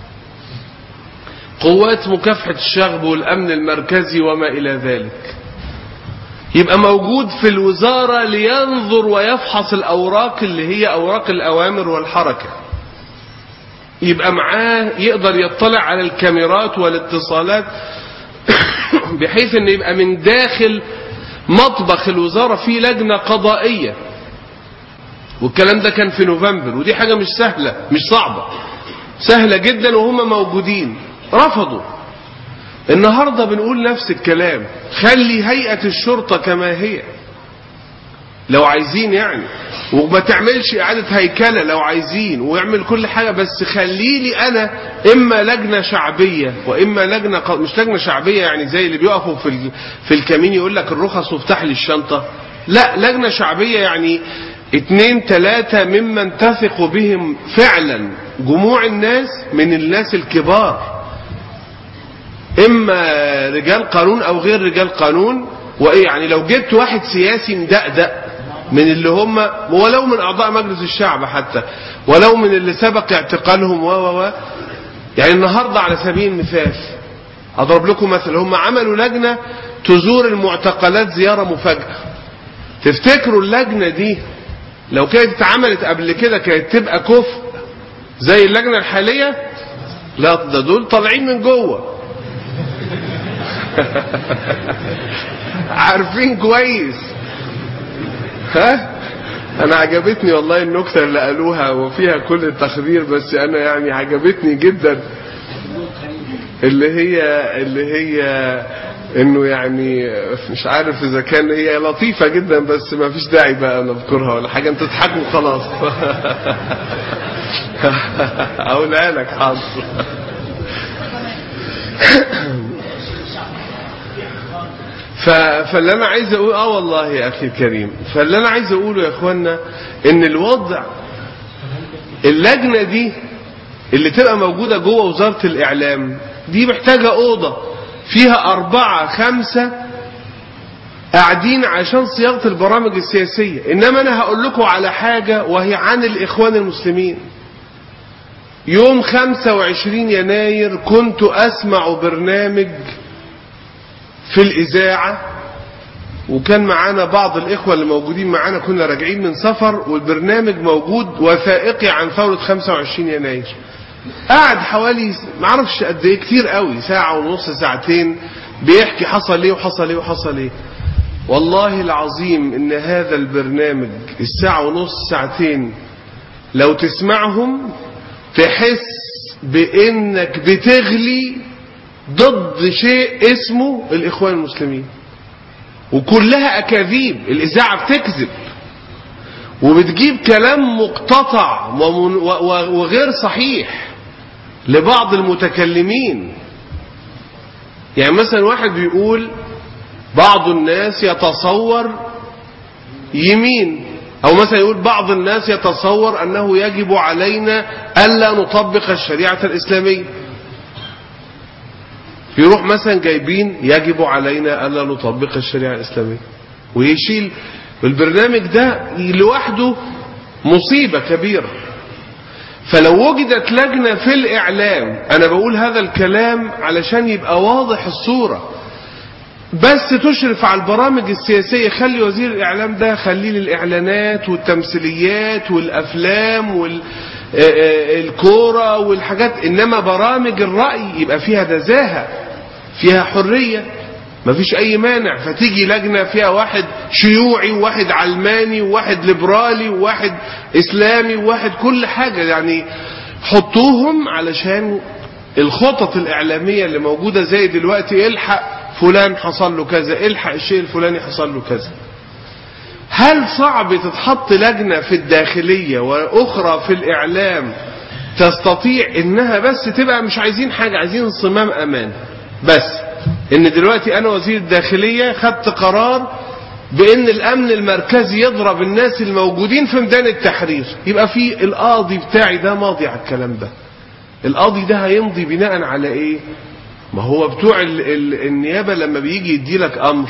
قوات مكافحة الشغب والامن المركزي وما الى ذلك يبقى موجود في الوزارة لينظر ويفحص الاوراق اللي هي اوراق الاوامر والحركة يبقى معاه يقدر يطلع على الكاميرات والاتصالات بحيث ان يبقى من داخل مطبخ الوزارة في لجنة قضائية والكلام ده كان في نوفمبر ودي حاجة مش سهلة مش صعبة سهلة جدا وهم موجودين رفضوا النهاردة بنقول نفس الكلام خلي هيئة الشرطة كما هي لو عايزين يعني وما تعملش إعادة هيكلة لو عايزين ويعمل كل حاجة بس خليلي أنا إما لجنة شعبية وإما لجنة ق... مش لجنة شعبية يعني زي اللي بيقفوا في ال... في الكمين يقول لك الرخص وافتح لي الشنطة لا لجنة شعبية يعني اتنين تلاتة ممن تثق بهم فعلا جموع الناس من الناس الكبار إما رجال قانون أو غير رجال قانون وإيه يعني لو جبت واحد سياسي مدقدق من اللي هم ولو من أعضاء مجلس الشعب حتى ولو من اللي سبق اعتقالهم و و يعني النهاردة على سبيل المثال أضرب لكم مثل هم عملوا لجنة تزور المعتقلات زيارة مفاجئة تفتكروا اللجنة دي لو كانت اتعملت قبل كده كانت تبقى كفء زي اللجنة الحالية لا ده دول طالعين من جوه عارفين كويس ها انا عجبتني والله النكته اللي قالوها وفيها كل التخدير بس انا يعني عجبتني جدا اللي هي اللي هي انه يعني مش عارف اذا كان هي لطيفه جدا بس ما فيش داعي بقى نذكرها ولا حاجه انتوا تضحكوا خلاص اقولها لك حاضر ف... فاللي انا عايز اقول اه والله يا اخي الكريم فاللي انا عايز اقوله يا اخوانا ان الوضع اللجنه دي اللي تبقى موجوده جوه وزاره الاعلام دي محتاجه اوضه فيها اربعه خمسه قاعدين عشان صياغه البرامج السياسيه انما انا هقول لكم على حاجه وهي عن الاخوان المسلمين يوم 25 يناير كنت اسمع برنامج في الإذاعة وكان معانا بعض الإخوة اللي موجودين معانا كنا راجعين من سفر والبرنامج موجود وثائقي عن ثورة 25 يناير قعد حوالي معرفش قد ايه كتير قوي ساعة ونص ساعتين بيحكي حصل ايه وحصل ايه وحصل ايه والله العظيم ان هذا البرنامج الساعة ونص ساعتين لو تسمعهم تحس بانك بتغلي ضد شيء اسمه الإخوان المسلمين وكلها أكاذيب الإذاعة بتكذب وبتجيب كلام مقتطع ومن- و- و- وغير صحيح لبعض المتكلمين يعني مثلا واحد بيقول بعض الناس يتصور يمين أو مثلا يقول بعض الناس يتصور أنه يجب علينا ألا نطبق الشريعة الإسلامية يروح مثلا جايبين يجب علينا ألا نطبق الشريعة الإسلامية ويشيل البرنامج ده لوحده مصيبة كبيرة فلو وجدت لجنة في الإعلام أنا بقول هذا الكلام علشان يبقى واضح الصورة بس تشرف على البرامج السياسية خلي وزير الإعلام ده خليه للإعلانات والتمثيليات والأفلام والكورة والحاجات إنما برامج الرأي يبقى فيها نزاهة فيها حرية مفيش أي مانع فتيجي لجنة فيها واحد شيوعي وواحد علماني وواحد ليبرالي وواحد إسلامي وواحد كل حاجة يعني حطوهم علشان الخطط الإعلامية اللي موجودة زي دلوقتي الحق فلان حصل له كذا الحق الشيء الفلاني حصل له كذا هل صعب تتحط لجنة في الداخلية وأخرى في الإعلام تستطيع إنها بس تبقى مش عايزين حاجة عايزين صمام أمان بس إن دلوقتي أنا وزير الداخلية خدت قرار بإن الأمن المركزي يضرب الناس الموجودين في ميدان التحرير يبقى في القاضي بتاعي ده ماضي على الكلام ده القاضي ده هيمضي بناء على إيه ما هو بتوع ال ال النيابة لما بيجي يديلك أمر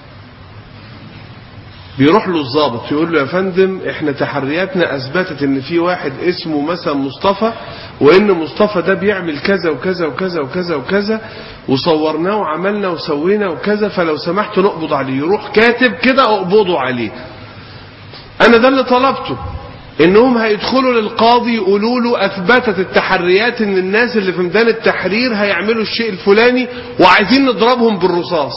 بيروح له الضابط يقول له يا فندم احنا تحرياتنا اثبتت ان في واحد اسمه مثلا مصطفى وان مصطفى ده بيعمل كذا وكذا وكذا وكذا وكذا وصورناه وعملنا وسوينا وكذا فلو سمحتوا نقبض عليه يروح كاتب كده اقبضوا عليه انا ده اللي طلبته انهم هيدخلوا للقاضي يقولوا له اثبتت التحريات ان الناس اللي في ميدان التحرير هيعملوا الشيء الفلاني وعايزين نضربهم بالرصاص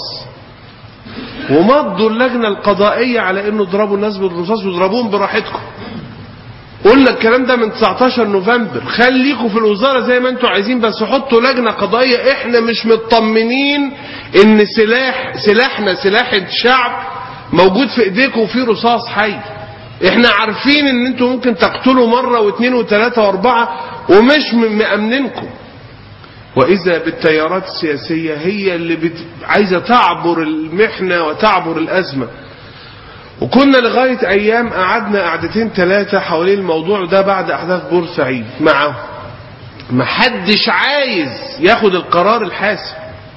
ومضوا اللجنة القضائية على انه اضربوا الناس بالرصاص واضربوهم براحتكم قلنا الكلام ده من 19 نوفمبر خليكم في الوزارة زي ما انتوا عايزين بس حطوا لجنة قضائية احنا مش مطمنين ان سلاح سلاحنا سلاح الشعب موجود في ايديكم وفيه رصاص حي احنا عارفين ان انتوا ممكن تقتلوا مرة واثنين وثلاثة واربعة ومش م- مأمنينكم وإذا بالتيارات السياسية هي اللي بت... عايزة تعبر المحنة وتعبر الأزمة وكنا لغاية أيام قعدنا قعدتين ثلاثة حوالين الموضوع ده بعد أحداث بورسعيد معه محدش عايز ياخد القرار الحاسم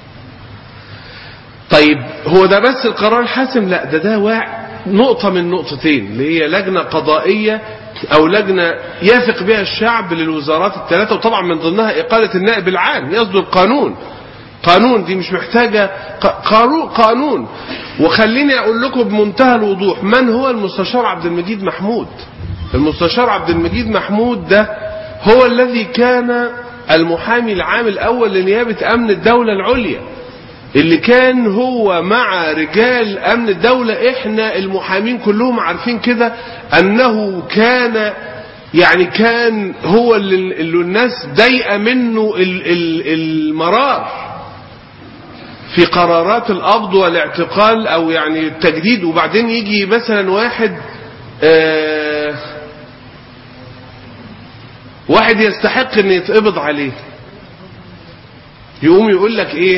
طيب هو ده بس القرار الحاسم لا ده ده واع نقطة من نقطتين اللي هي لجنة قضائية أو لجنة يثق بها الشعب للوزارات الثلاثة وطبعا من ضمنها إقالة النائب العام يصدر قانون قانون دي مش محتاجة ق- قانون قانون وخليني أقول لكم بمنتهى الوضوح من هو المستشار عبد المجيد محمود المستشار عبد المجيد محمود ده هو الذي كان المحامي العام الأول لنيابة أمن الدولة العليا اللي كان هو مع رجال أمن الدولة إحنا المحامين كلهم عارفين كده أنه كان يعني كان هو اللي, اللي الناس ضايقه منه ال- ال- المرار في قرارات القبض والاعتقال او يعني التجديد وبعدين يجي مثلا واحد آه واحد يستحق ان يتقبض عليه يقوم يقول لك ايه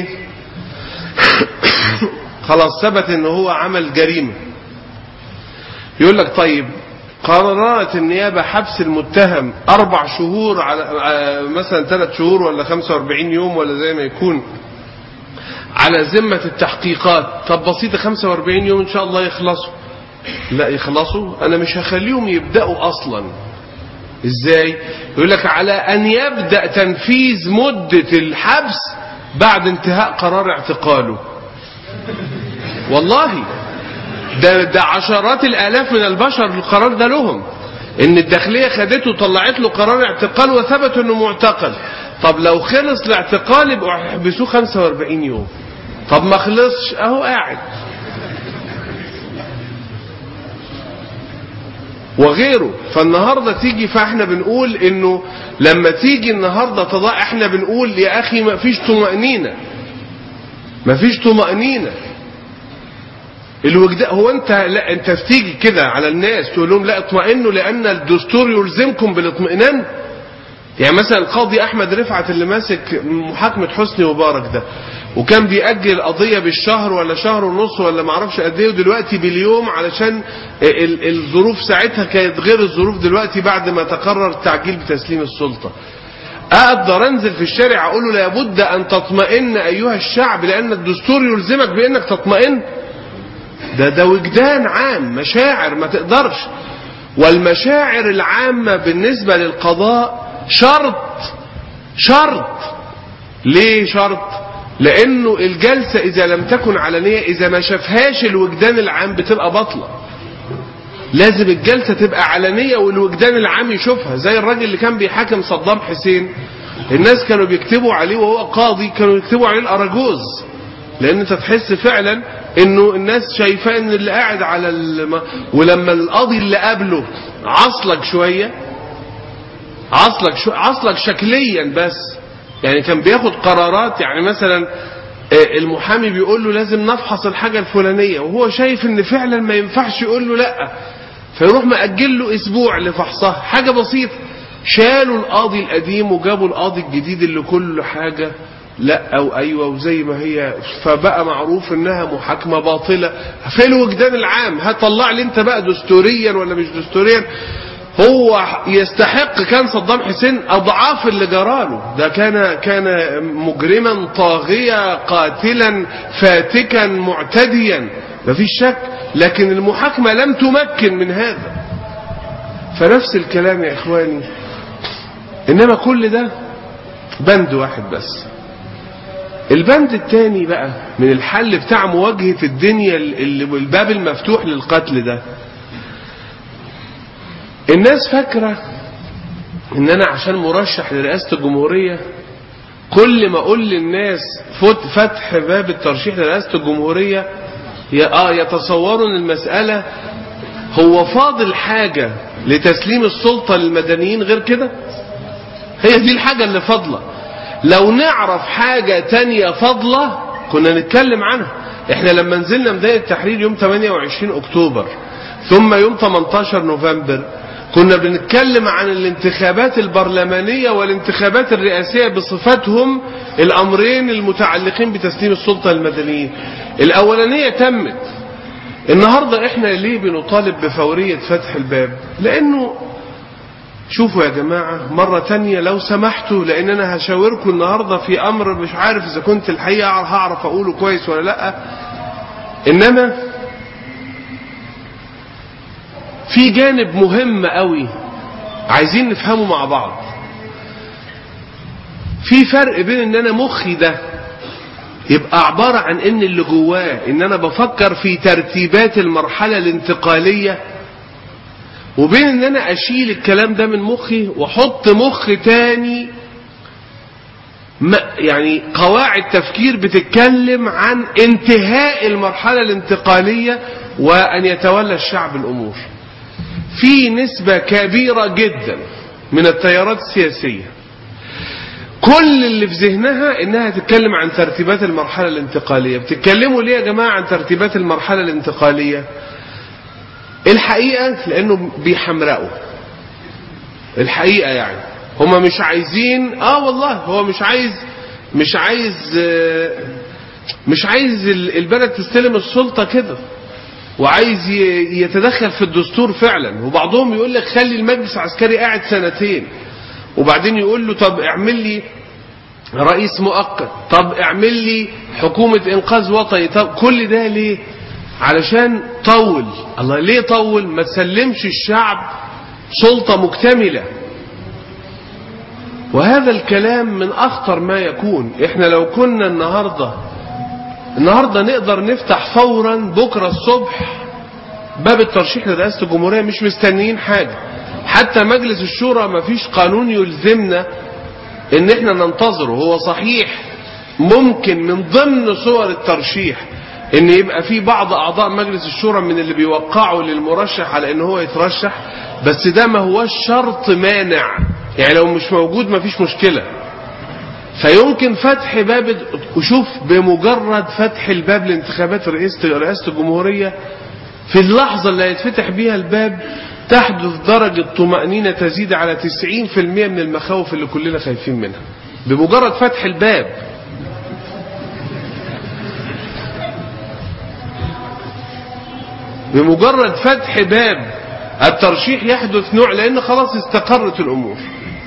خلاص ثبت ان هو عمل جريمه يقول لك طيب قررت النيابة حبس المتهم أربع شهور على آه، مثلا ثلاث شهور ولا 45 يوم ولا زي ما يكون على ذمة التحقيقات طب بسيطة 45 يوم إن شاء الله يخلصوا لا يخلصوا أنا مش هخليهم يبدأوا أصلا إزاي يقول لك على أن يبدأ تنفيذ مدة الحبس بعد انتهاء قرار اعتقاله والله ده, ده عشرات الالاف من البشر القرار ده لهم ان الداخليه خدته وطلعت له قرار اعتقال وثبت انه معتقل طب لو خلص الاعتقال يبقوا يحبسوه 45 يوم طب ما خلصش اهو قاعد وغيره فالنهارده تيجي فاحنا بنقول انه لما تيجي النهارده تضاء احنا بنقول يا اخي ما فيش طمأنينة ما فيش طمأنينة الوجدان هو انت لا انت تيجي كده على الناس تقول لهم لا اطمئنوا لان الدستور يلزمكم بالاطمئنان يعني مثلا القاضي احمد رفعت اللي ماسك محاكمه حسني مبارك ده وكان بيأجل القضية بالشهر ولا شهر ونص ولا معرفش قد ايه ودلوقتي باليوم علشان ال- الظروف ساعتها كانت غير الظروف دلوقتي بعد ما تقرر التعجيل بتسليم السلطة اقدر انزل في الشارع اقول له لابد ان تطمئن ايها الشعب لان الدستور يلزمك بانك تطمئن ده ده وجدان عام مشاعر ما تقدرش والمشاعر العامة بالنسبة للقضاء شرط شرط ليه شرط لانه الجلسة اذا لم تكن علنية اذا ما شافهاش الوجدان العام بتبقى بطلة لازم الجلسة تبقى علنية والوجدان العام يشوفها زي الراجل اللي كان بيحاكم صدام حسين الناس كانوا بيكتبوا عليه وهو قاضي كانوا يكتبوا عليه الاراجوز لان انت تحس فعلا انه الناس شايفاه ان اللي قاعد على الم... ولما القاضي اللي قبله عصلك شويه عصلك شو... عصلك شكليا بس يعني كان بياخد قرارات يعني مثلا آه، المحامي بيقول له لازم نفحص الحاجه الفلانيه وهو شايف ان فعلا ما ينفعش يقول له لا فيروح مأجل له اسبوع لفحصها حاجه بسيطه شالوا القاضي القديم وجابوا القاضي الجديد اللي كل حاجه لا او ايوه وزي ما هي فبقى معروف انها محاكمه باطله في الوجدان العام هطلع لي انت بقى دستوريا ولا مش دستوريا هو يستحق كان صدام حسين اضعاف اللي جراله ده كان كان مجرما طاغيا قاتلا فاتكا معتديا مفيش شك لكن المحاكمه لم تمكن من هذا فنفس الكلام يا اخواني انما كل ده بند واحد بس البند الثاني بقى من الحل بتاع مواجهة الدنيا اللي الباب المفتوح للقتل ده الناس فاكرة ان انا عشان مرشح لرئاسة الجمهورية كل ما اقول للناس فت فتح باب الترشيح لرئاسة الجمهورية يا اه يتصوروا ان المسألة هو فاضل حاجة لتسليم السلطة للمدنيين غير كده هي دي الحاجة اللي فاضلة لو نعرف حاجة تانية فاضلة كنا نتكلم عنها احنا لما نزلنا ميدان التحرير يوم 28 اكتوبر ثم يوم 18 نوفمبر كنا بنتكلم عن الانتخابات البرلمانية والانتخابات الرئاسية بصفتهم الأمرين المتعلقين بتسليم السلطة للمدنيين الأولانية تمت النهاردة احنا ليه بنطالب بفورية فتح الباب لأنه شوفوا يا جماعة مرة تانية لو سمحتوا لأن أنا هشاوركم النهاردة في أمر مش عارف إذا كنت الحقيقة هعرف أقوله كويس ولا لأ إنما في جانب مهم قوي عايزين نفهمه مع بعض في فرق بين ان انا مخي ده يبقى عبارة عن ان اللي جواه ان انا بفكر في ترتيبات المرحلة الانتقالية وبين ان انا اشيل الكلام ده من مخي واحط مخ تاني ما يعني قواعد تفكير بتتكلم عن انتهاء المرحلة الانتقالية وأن يتولى الشعب الأمور في نسبة كبيرة جدا من التيارات السياسية كل اللي في ذهنها انها تتكلم عن ترتيبات المرحلة الانتقالية بتتكلموا ليه يا جماعة عن ترتيبات المرحلة الانتقالية الحقيقة لانه بيحمرقوا الحقيقة يعني هما مش عايزين اه والله هو مش عايز مش عايز آه، مش عايز ال- البلد تستلم السلطة كده وعايز ي- يتدخل في الدستور فعلا وبعضهم يقول لك خلي المجلس العسكري قاعد سنتين وبعدين يقول له طب اعمل لي رئيس مؤقت طب اعمل لي حكومة انقاذ وطني طب كل ده ليه علشان طول الله ليه طول ما تسلمش الشعب سلطة مكتملة وهذا الكلام من اخطر ما يكون احنا لو كنا النهاردة النهاردة نقدر نفتح فورا بكرة الصبح باب الترشيح لرئاسة الجمهورية مش مستنيين حاجة حتى مجلس الشورى ما فيش قانون يلزمنا ان احنا ننتظره هو صحيح ممكن من ضمن صور الترشيح ان يبقى في بعض اعضاء مجلس الشورى من اللي بيوقعوا للمرشح على ان هو يترشح بس ده ما هوش شرط مانع يعني لو مش موجود ما فيش مشكلة فيمكن فتح باب وشوف بمجرد فتح الباب لانتخابات رئاسة رئاسة الجمهورية في اللحظة اللي هيتفتح بيها الباب تحدث درجة طمأنينة تزيد على 90% من المخاوف اللي كلنا خايفين منها بمجرد فتح الباب بمجرد فتح باب الترشيح يحدث نوع لأن خلاص استقرت الأمور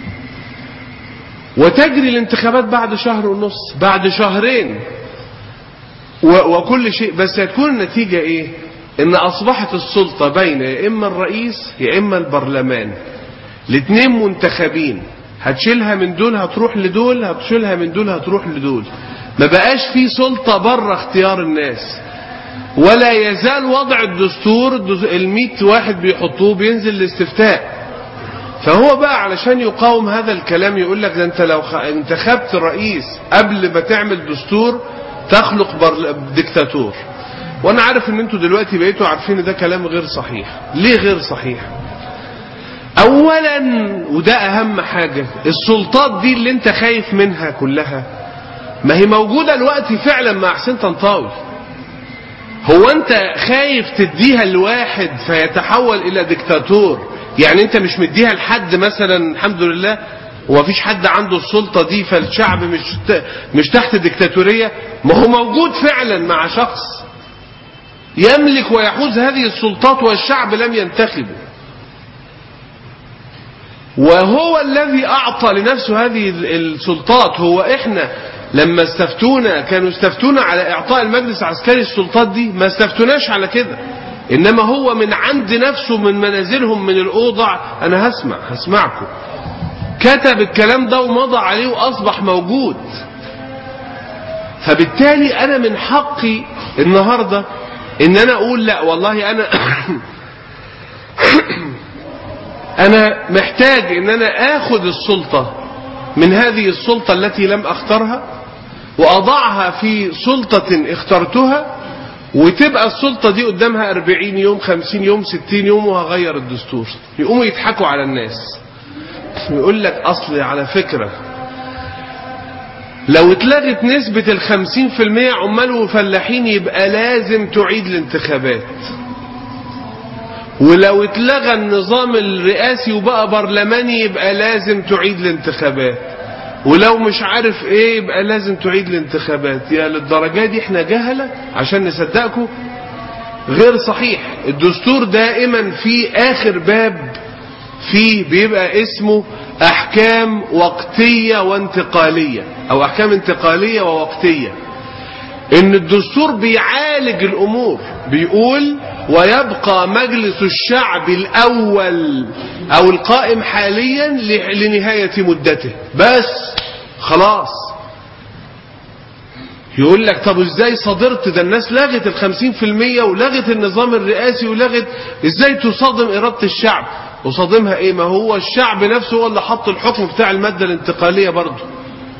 وتجري الانتخابات بعد شهر ونص بعد شهرين و- وكل شيء بس هتكون النتيجة ايه ان اصبحت السلطة بين يا اما الرئيس يا اما البرلمان الاثنين منتخبين هتشيلها من دول هتروح لدول هتشيلها من دول هتروح لدول ما بقاش في سلطة بره اختيار الناس ولا يزال وضع الدستور الميت واحد بيحطوه بينزل الاستفتاء فهو بقى علشان يقاوم هذا الكلام يقول لك ده انت لو خ- انتخبت رئيس قبل ما تعمل دستور تخلق بر... ديكتاتور وانا عارف ان انتوا دلوقتي بقيتوا عارفين ان ده كلام غير صحيح ليه غير صحيح اولا وده اهم حاجة السلطات دي اللي انت خايف منها كلها ما هي موجودة الوقت فعلا مع حسين طنطاوي هو انت خايف تديها لواحد فيتحول الى ديكتاتور يعني انت مش مديها لحد مثلا الحمد لله ومفيش حد عنده السلطة دي فالشعب مش ت- مش تحت ديكتاتورية ما هو موجود فعلا مع شخص يملك ويحوز هذه السلطات والشعب لم ينتخبه وهو الذي أعطى لنفسه هذه ال- السلطات هو إحنا لما استفتونا كانوا استفتونا على إعطاء المجلس العسكري السلطات دي ما استفتوناش على كده إنما هو من عند نفسه من منازلهم من الأوضع أنا هسمع هسمعكم كتب الكلام ده ومضى عليه وأصبح موجود فبالتالي أنا من حقي النهاردة إن أنا أقول لا والله أنا أنا محتاج إن أنا آخد السلطة من هذه السلطة التي لم أختارها وأضعها في سلطة اخترتها وتبقى السلطة دي قدامها 40 يوم 50 يوم 60 يوم وهغير الدستور يقوموا يضحكوا على الناس يقول لك أصل على فكرة لو اتلغت نسبة الخمسين في المية عمال وفلاحين يبقى لازم تعيد الانتخابات ولو اتلغى النظام الرئاسي وبقى برلماني يبقى لازم تعيد الانتخابات ولو مش عارف ايه يبقى لازم تعيد الانتخابات يا للدرجة دي احنا جهلة عشان نصدقكم غير صحيح الدستور دائما في اخر باب فيه بيبقى اسمه احكام وقتية وانتقالية او احكام انتقالية ووقتية ان الدستور بيعالج الامور بيقول ويبقى مجلس الشعب الاول او القائم حاليا لنهاية مدته بس خلاص يقول لك طب ازاي صادرت ده الناس لغت الخمسين في المية ولغت النظام الرئاسي ولغت ازاي تصادم ارادة الشعب وصادمها ايه ما هو الشعب نفسه هو اللي حط الحكم بتاع المادة الانتقالية برضه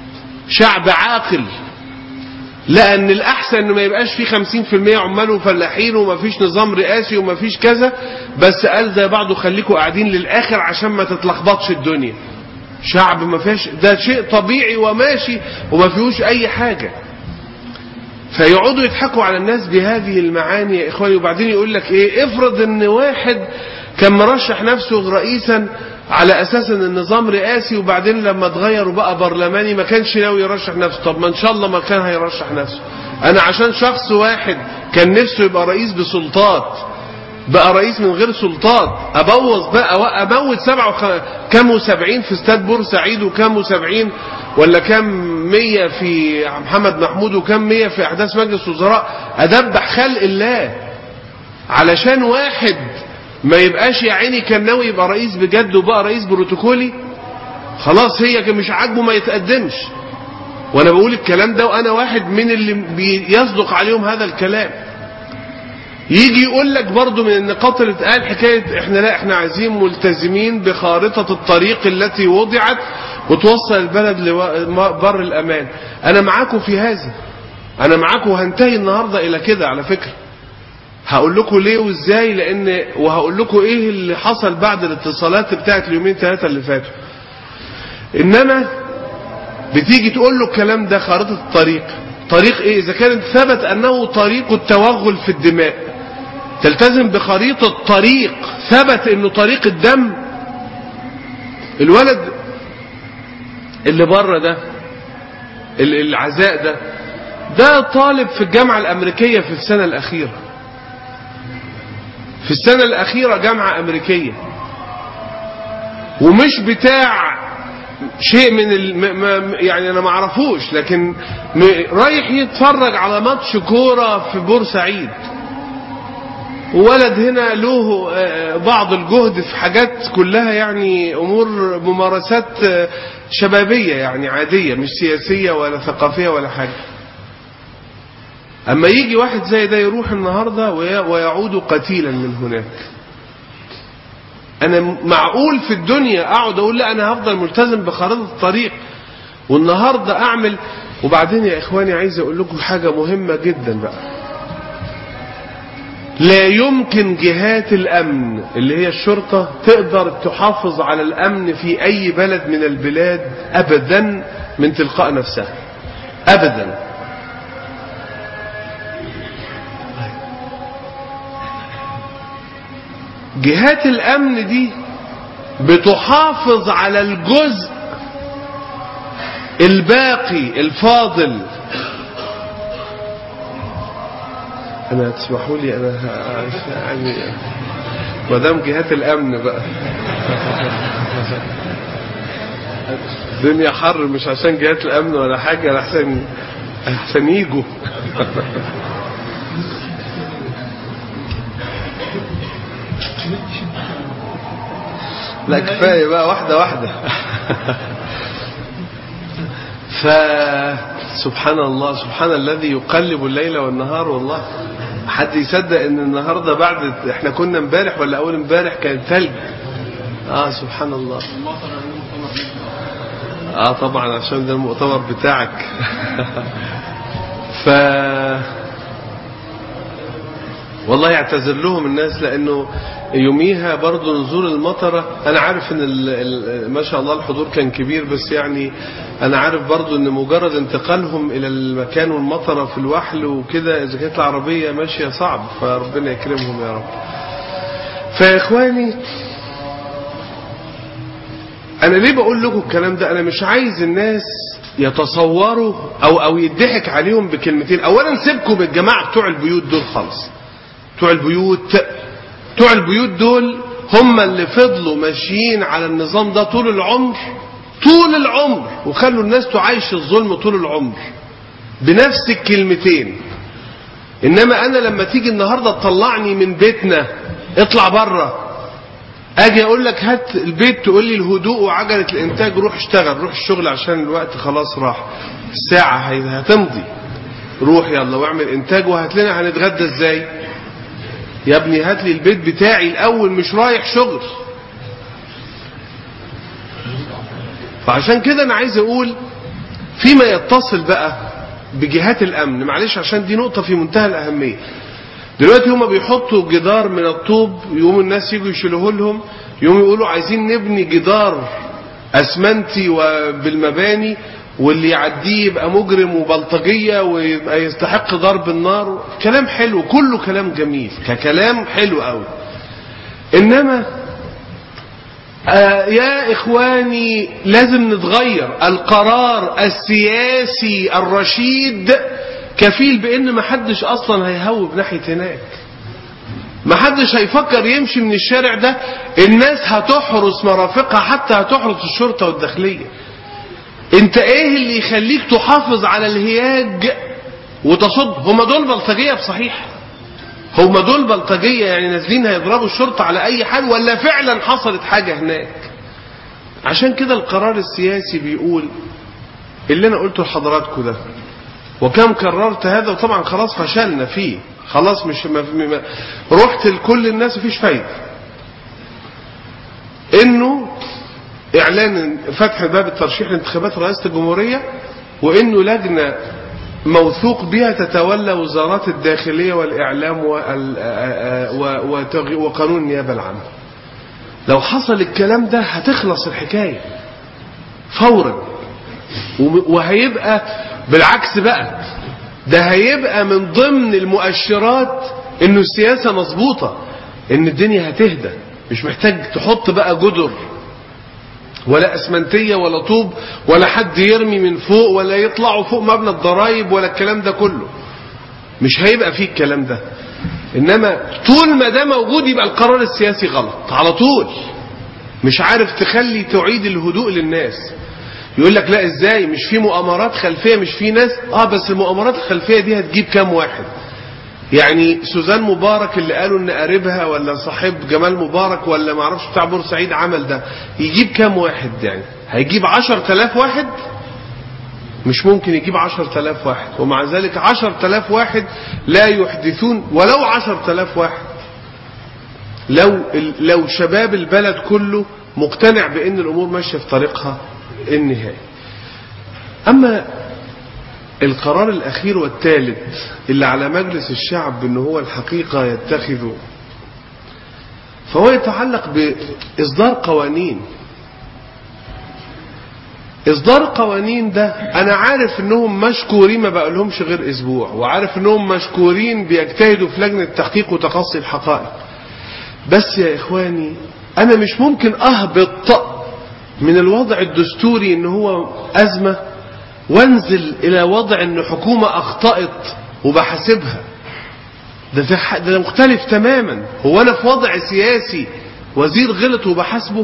شعب عاقل لأن الأحسن إنه ما يبقاش فيه 50% عمال وفلاحين وما فيش نظام رئاسي وما فيش كذا بس قال زي بعضه خليكوا قاعدين للآخر عشان ما تتلخبطش الدنيا شعب ما فيش ده شيء طبيعي وماشي وما فيهوش أي حاجة فيقعدوا يضحكوا على الناس بهذه المعاني يا إخواني وبعدين يقول لك إيه افرض إن واحد كان مرشح نفسه رئيسا على اساس ان النظام رئاسي وبعدين لما اتغير وبقى برلماني ما كانش ناوي يرشح نفسه طب ما ان شاء الله ما كان هيرشح نفسه انا عشان شخص واحد كان نفسه يبقى رئيس بسلطات بقى رئيس من غير سلطات ابوظ بقى اموت سبعة وخ... كام وسبعين في استاد بورسعيد وكام وسبعين ولا كام مية في محمد محمود وكام مية في احداث مجلس وزراء ادبح خلق الله علشان واحد ما يبقاش يا عيني كان ناوي يبقى رئيس بجد وبقى رئيس بروتوكولي خلاص هي كان مش عاجبه ما يتقدمش وانا بقول الكلام ده وانا واحد من اللي بيصدق عليهم هذا الكلام يجي يقول لك برضو من النقاط اللي اتقال حكايه احنا لا احنا عايزين ملتزمين بخارطه الطريق التي وضعت وتوصل البلد لبر الامان انا معاكم في هذا انا معاكم وهنتهي النهارده الى كده على فكره هقول لكم ليه وازاي لان وهقول لكم ايه اللي حصل بعد الاتصالات بتاعت اليومين ثلاثه اللي فاتوا انما بتيجي تقول له الكلام ده خارطه الطريق طريق ايه اذا كان ثبت انه طريق التوغل في الدماء تلتزم بخريطه طريق ثبت انه طريق الدم الولد اللي بره ده العزاء ده ده طالب في الجامعه الامريكيه في السنه الاخيره في السنة الأخيرة جامعة أمريكية ومش بتاع شيء من الم... يعني أنا ما أعرفوش لكن م... رايح يتفرج على ماتش كورة في بورسعيد وولد هنا له بعض الجهد في حاجات كلها يعني أمور ممارسات شبابية يعني عادية مش سياسية ولا ثقافية ولا حاجة أما يجي واحد زي ده يروح النهاردة ويعود قتيلا من هناك أنا معقول في الدنيا أقعد أقول لا أنا هفضل ملتزم بخريطة الطريق والنهاردة أعمل وبعدين يا إخواني عايز أقول لكم حاجة مهمة جدا بقى لا يمكن جهات الأمن اللي هي الشرطة تقدر تحافظ على الأمن في أي بلد من البلاد أبدا من تلقاء نفسها أبدا جهات الامن دي بتحافظ على الجزء الباقي الفاضل انا تسمحوا لي انا يعني ما دام جهات الامن بقى الدنيا حر مش عشان جهات الامن ولا حاجه احسن احسن يجوا لا كفايه بقى واحده واحده ف سبحان الله سبحان الذي يقلب الليل والنهار والله حد يصدق ان النهارده بعد احنا كنا امبارح ولا اول امبارح كان ثلج اه سبحان الله اه طبعا عشان ده المؤتمر بتاعك ف والله يعتذر لهم الناس لانه يوميها برضه نزول المطره انا عارف ان ال ال ما شاء الله الحضور كان كبير بس يعني انا عارف برضه ان مجرد انتقالهم الى المكان والمطره في الوحل وكده اذا كانت العربيه ماشيه صعب فربنا يكرمهم يا رب. فيا اخواني انا ليه بقول لكم الكلام ده انا مش عايز الناس يتصوروا او او يضحك عليهم بكلمتين اولا سيبكم بالجماعه بتوع البيوت دول خالص بتوع البيوت بتوع البيوت دول هم اللي فضلوا ماشيين على النظام ده طول العمر طول العمر وخلوا الناس تعيش الظلم طول العمر بنفس الكلمتين انما انا لما تيجي النهارده تطلعني من بيتنا اطلع بره اجي اقول لك هات البيت تقول لي الهدوء وعجله الانتاج روح اشتغل روح الشغل عشان الوقت خلاص راح الساعه هتمضي روح يلا واعمل انتاج وهات لنا هنتغدى ازاي يا ابني هات لي البيت بتاعي الاول مش رايح شغل فعشان كده انا عايز اقول فيما يتصل بقى بجهات الامن معلش عشان دي نقطة في منتهى الاهمية دلوقتي هما بيحطوا جدار من الطوب يقوم الناس يجوا يشيلوه لهم يقوم يقولوا عايزين نبني جدار اسمنتي وبالمباني واللي يعديه يبقى مجرم وبلطجية ويبقى يستحق ضرب النار كلام حلو كله كلام جميل ككلام حلو قوي انما آه يا اخواني لازم نتغير القرار السياسي الرشيد كفيل بان محدش اصلا هيهوب ناحية هناك محدش هيفكر يمشي من الشارع ده الناس هتحرس مرافقها حتى هتحرس الشرطة والداخلية انت ايه اللي يخليك تحافظ على الهياج وتصد هما دول بلطجية بصحيح هما دول بلطجية يعني نازلين هيضربوا الشرطة على اي حال ولا فعلا حصلت حاجة هناك عشان كده القرار السياسي بيقول اللي انا قلته لحضراتكم ده وكم كررت هذا وطبعا خلاص فشلنا فيه خلاص مش ما ما رحت لكل الناس مفيش فايدة انه اعلان فتح باب الترشيح لانتخابات رئاسة الجمهورية وانه لجنة موثوق بها تتولى وزارات الداخلية والاعلام وقانون النيابة العامة لو حصل الكلام ده هتخلص الحكاية فورا وهيبقى بالعكس بقى ده هيبقى من ضمن المؤشرات انه السياسة مظبوطة ان الدنيا هتهدى مش محتاج تحط بقى جدر ولا اسمنتية ولا طوب ولا حد يرمي من فوق ولا يطلعوا فوق مبنى الضرايب ولا الكلام ده كله مش هيبقى فيه الكلام ده انما طول ما ده موجود يبقى القرار السياسي غلط على طول مش عارف تخلي تعيد الهدوء للناس يقول لك لا ازاي مش في مؤامرات خلفيه مش في ناس اه بس المؤامرات الخلفيه دي هتجيب كام واحد يعني سوزان مبارك اللي قالوا ان قريبها ولا صاحب جمال مبارك ولا ما اعرفش بتاع بورسعيد عمل ده يجيب كام واحد يعني هيجيب عشر تلاف واحد مش ممكن يجيب عشر تلاف واحد ومع ذلك عشر تلاف واحد لا يحدثون ولو عشر تلاف واحد لو لو شباب البلد كله مقتنع بان الامور ماشيه في طريقها النهائي أما القرار الأخير والثالث اللي على مجلس الشعب أنه هو الحقيقة يتخذه فهو يتعلق بإصدار قوانين إصدار قوانين ده أنا عارف أنهم مشكورين ما بقولهمش غير أسبوع وعارف أنهم مشكورين بيجتهدوا في لجنة تحقيق وتقصي الحقائق بس يا إخواني أنا مش ممكن أهبط من الوضع الدستوري ان هو ازمة وانزل الى وضع ان حكومة اخطأت وبحاسبها ده, ده مختلف تماما هو انا في وضع سياسي وزير غلط وبحاسبه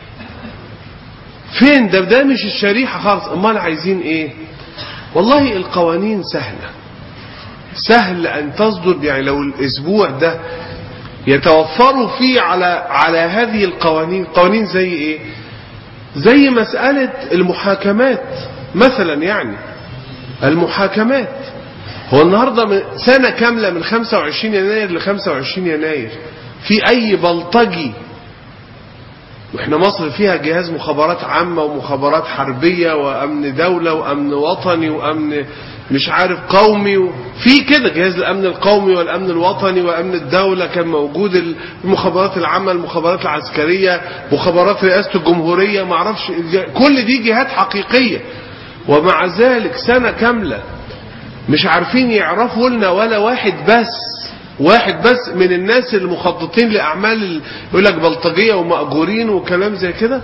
فين ده ده مش الشريحة خالص امال عايزين ايه والله القوانين سهلة سهل ان تصدر يعني لو الاسبوع ده يتوفروا فيه على على هذه القوانين قوانين زي ايه زي مسألة المحاكمات مثلا يعني المحاكمات هو النهاردة من سنة كاملة من 25 يناير ل 25 يناير في أي بلطجي واحنا مصر فيها جهاز مخابرات عامة ومخابرات حربية وأمن دولة وأمن وطني وأمن مش عارف قومي و... في كده جهاز الأمن القومي والأمن الوطني وأمن الدولة كان موجود المخابرات العامة المخابرات العسكرية مخابرات رئاسة الجمهورية ما اعرفش كل دي جهات حقيقية ومع ذلك سنة كاملة مش عارفين يعرفوا لنا ولا واحد بس واحد بس من الناس المخططين لأعمال يقول لك بلطجية ومأجورين وكلام زي كده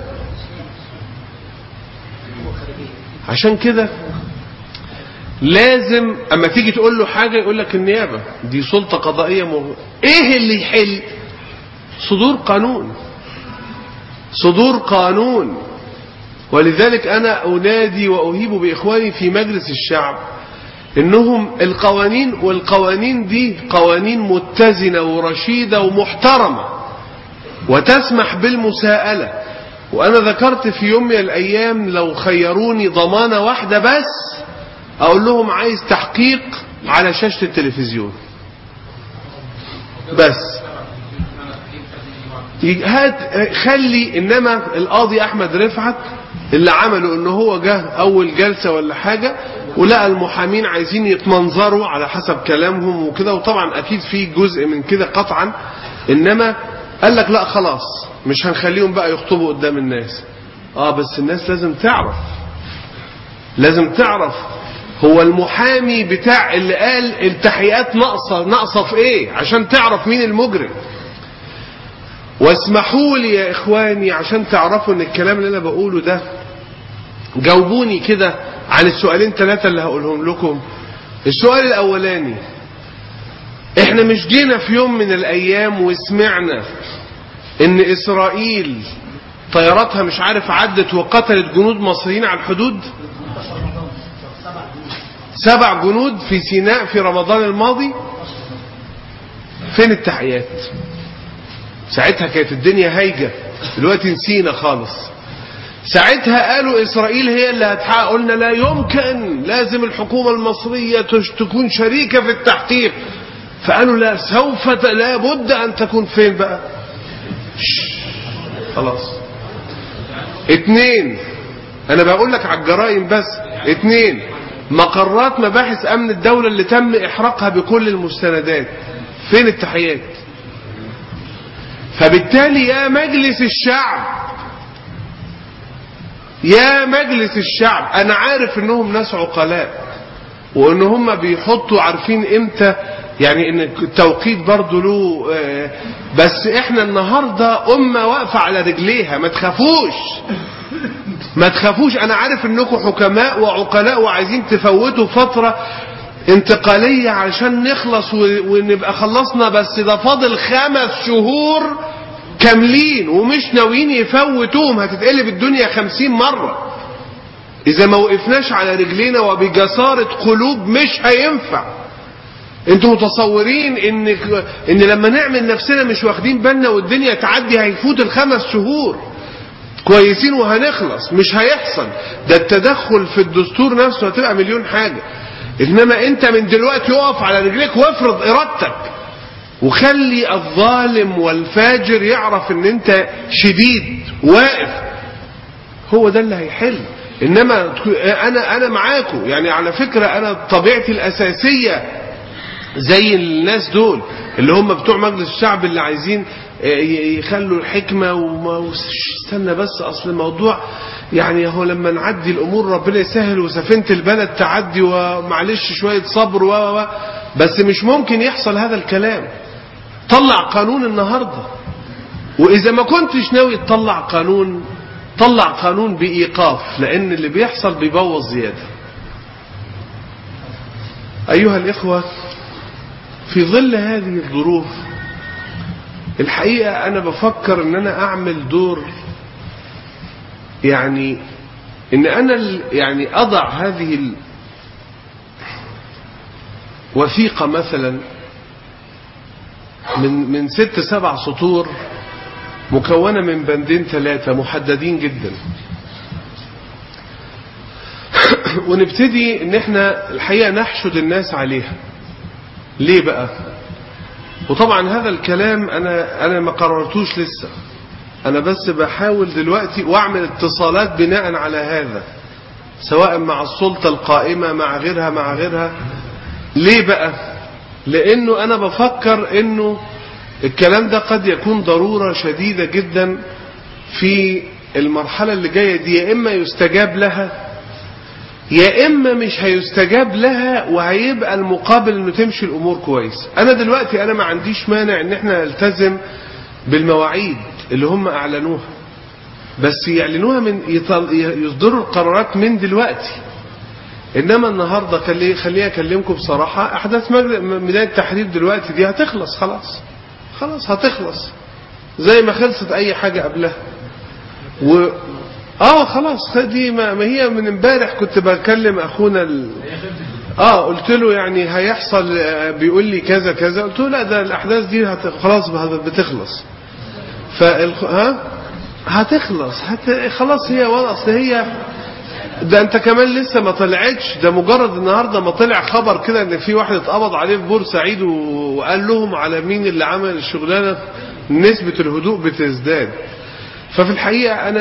عشان كده لازم اما تيجي تقول له حاجة يقول لك النيابة دي سلطة قضائية مغ... ايه اللي يحل صدور قانون صدور قانون ولذلك انا انادي واهيب باخواني في مجلس الشعب انهم القوانين والقوانين دي قوانين متزنة ورشيدة ومحترمة وتسمح بالمساءلة وانا ذكرت في يوم من الايام لو خيروني ضمانة واحدة بس اقول لهم عايز تحقيق على شاشة التلفزيون بس هات خلي انما القاضي احمد رفعت اللي عمله ان هو جه اول جلسة ولا حاجة ولقى المحامين عايزين يتمنظروا على حسب كلامهم وكده وطبعا اكيد في جزء من كده قطعا انما قال لك لا خلاص مش هنخليهم بقى يخطبوا قدام الناس اه بس الناس لازم تعرف لازم تعرف هو المحامي بتاع اللي قال التحقيقات ناقصه ناقصه في ايه عشان تعرف مين المجرم واسمحوا لي يا اخواني عشان تعرفوا ان الكلام اللي انا بقوله ده جاوبوني كده عن السؤالين ثلاثة اللي هقولهم لكم السؤال الاولاني احنا مش جينا في يوم من الايام وسمعنا ان اسرائيل طياراتها مش عارف عدت وقتلت جنود مصريين على الحدود سبع جنود في سيناء في رمضان الماضي فين التحقيقات ساعتها كانت الدنيا هايجة دلوقتي نسينا خالص ساعتها قالوا إسرائيل هي اللي هتحقق قلنا لا يمكن لازم الحكومة المصرية تش- تكون شريكة في التحقيق فقالوا لا سوف ت- لا بد أن تكون فين بقى شش. خلاص اتنين انا بقول لك على الجرائم بس اتنين مقرات مباحث امن الدولة اللي تم احراقها بكل المستندات فين التحقيقات فبالتالي يا مجلس الشعب يا مجلس الشعب انا عارف انهم ناس عقلاء وان هم بيحطوا عارفين امتى يعني ان التوقيت برضه له آه، بس احنا النهارده امه واقفه على رجليها ما تخافوش ما تخافوش انا عارف انكم حكماء وعقلاء وعايزين تفوتوا فتره انتقاليه عشان نخلص و- ونبقى خلصنا بس ده فاضل خمس شهور كاملين ومش ناويين يفوتوهم هتتقلب الدنيا خمسين مره إذا ما وقفناش على رجلينا وبجسارة قلوب مش هينفع انتوا متصورين ان ان لما نعمل نفسنا مش واخدين بالنا والدنيا تعدي هيفوت الخمس شهور كويسين وهنخلص مش هيحصل ده التدخل في الدستور نفسه هتبقى مليون حاجة انما انت من دلوقتي اقف على رجليك وافرض ارادتك وخلي الظالم والفاجر يعرف ان انت شديد واقف هو ده اللي هيحل انما انا انا معاكم يعني على فكره انا طبيعتي الاساسيه زي الناس دول اللي هم بتوع مجلس الشعب اللي عايزين يخلوا الحكمة وما استنى بس أصل الموضوع يعني هو لما نعدي الأمور ربنا يسهل وسفينة البلد تعدي ومعلش شوية صبر و و بس مش ممكن يحصل هذا الكلام طلع قانون النهاردة وإذا ما كنتش ناوي تطلع قانون طلع قانون بإيقاف لأن اللي بيحصل بيبوظ زيادة أيها الإخوة في ظل هذه الظروف الحقيقة أنا بفكر إن أنا أعمل دور يعني إن أنا يعني أضع هذه الوثيقة مثلا من من ست سبع سطور مكونة من بندين ثلاثة محددين جدا ونبتدي ان احنا الحقيقة نحشد الناس عليها ليه بقى وطبعا هذا الكلام انا انا ما قررتوش لسه انا بس بحاول دلوقتي واعمل اتصالات بناء على هذا سواء مع السلطة القائمة مع غيرها مع غيرها ليه بقى لانه انا بفكر انه الكلام ده قد يكون ضرورة شديدة جدا في المرحلة اللي جاية دي يا اما يستجاب لها يا اما مش هيستجاب لها وهيبقى المقابل انه تمشي الامور كويس انا دلوقتي انا ما عنديش مانع ان احنا نلتزم بالمواعيد اللي هم اعلنوها بس يعلنوها من يصدروا القرارات من دلوقتي انما النهارده خلي خليني اكلمكم بصراحه احداث ميدان التحرير دلوقتي دي هتخلص خلاص خلاص هتخلص زي ما خلصت اي حاجه قبلها و اه خلاص دي ما, ما هي من امبارح كنت بكلم اخونا ال... اه قلت له يعني هيحصل بيقول لي كذا كذا قلت له لا ده الاحداث دي هت... خلاص بتخلص فال... ها هتخلص هت... خلاص هي اصل هي ده انت كمان لسه ما طلعتش ده مجرد النهارده ما طلع خبر كده ان في واحد اتقبض عليه في بورسعيد وقال لهم على مين اللي عمل الشغلانه نسبه الهدوء بتزداد ففي الحقيقه انا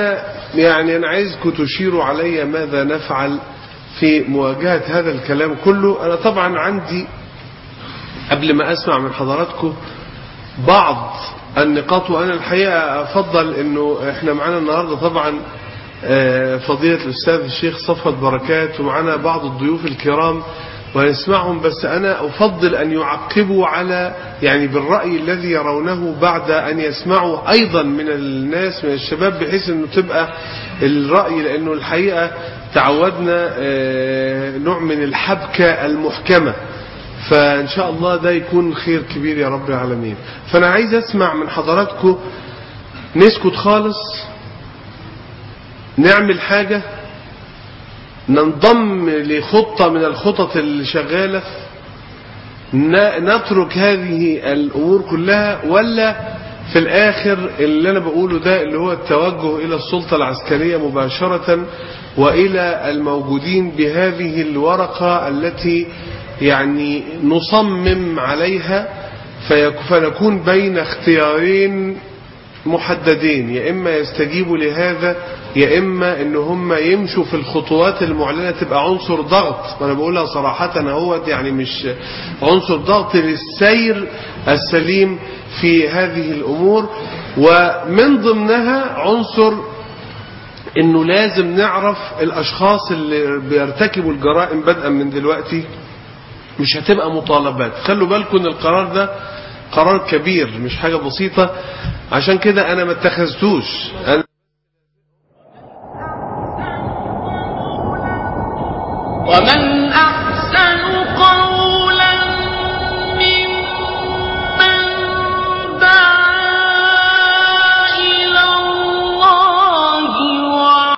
يعني أنا عايزكم تشيروا علي ماذا نفعل في مواجهة هذا الكلام كله أنا طبعا عندي قبل ما أسمع من حضراتكم بعض النقاط وأنا الحقيقة أفضل أنه إحنا معانا النهاردة طبعا آه، فضيلة الأستاذ الشيخ صفوت بركات ومعنا بعض الضيوف الكرام ونسمعهم بس أنا أفضل أن يعقبوا على يعني بالرأي الذي يرونه بعد أن يسمعوا أيضا من الناس من الشباب بحيث أنه تبقى الرأي لأنه الحقيقة تعودنا آه، نوع من الحبكة المحكمة فإن شاء الله ده يكون خير كبير يا رب العالمين فأنا عايز أسمع من حضراتكم نسكت خالص نعمل حاجة ننضم لخطة من الخطط اللي شغالة ن- نترك هذه الأمور كلها ولا في الآخر اللي أنا بقوله ده اللي هو التوجه إلى السلطة العسكرية مباشرة وإلى الموجودين بهذه الورقة التي يعني نصمم عليها فيك- فنكون بين اختيارين محددين يا إما يستجيبوا لهذا يا إما إن هم يمشوا في الخطوات المعلنة تبقى عنصر ضغط وأنا بقولها صراحة أهوت يعني مش عنصر ضغط للسير السليم في هذه الأمور ومن ضمنها عنصر إنه لازم نعرف الأشخاص اللي بيرتكبوا الجرائم بدءا من دلوقتي مش هتبقى مطالبات خلوا بالكم ان القرار ده قرار كبير مش حاجة بسيطة عشان كده انا ما اتخذتوش أنا ومن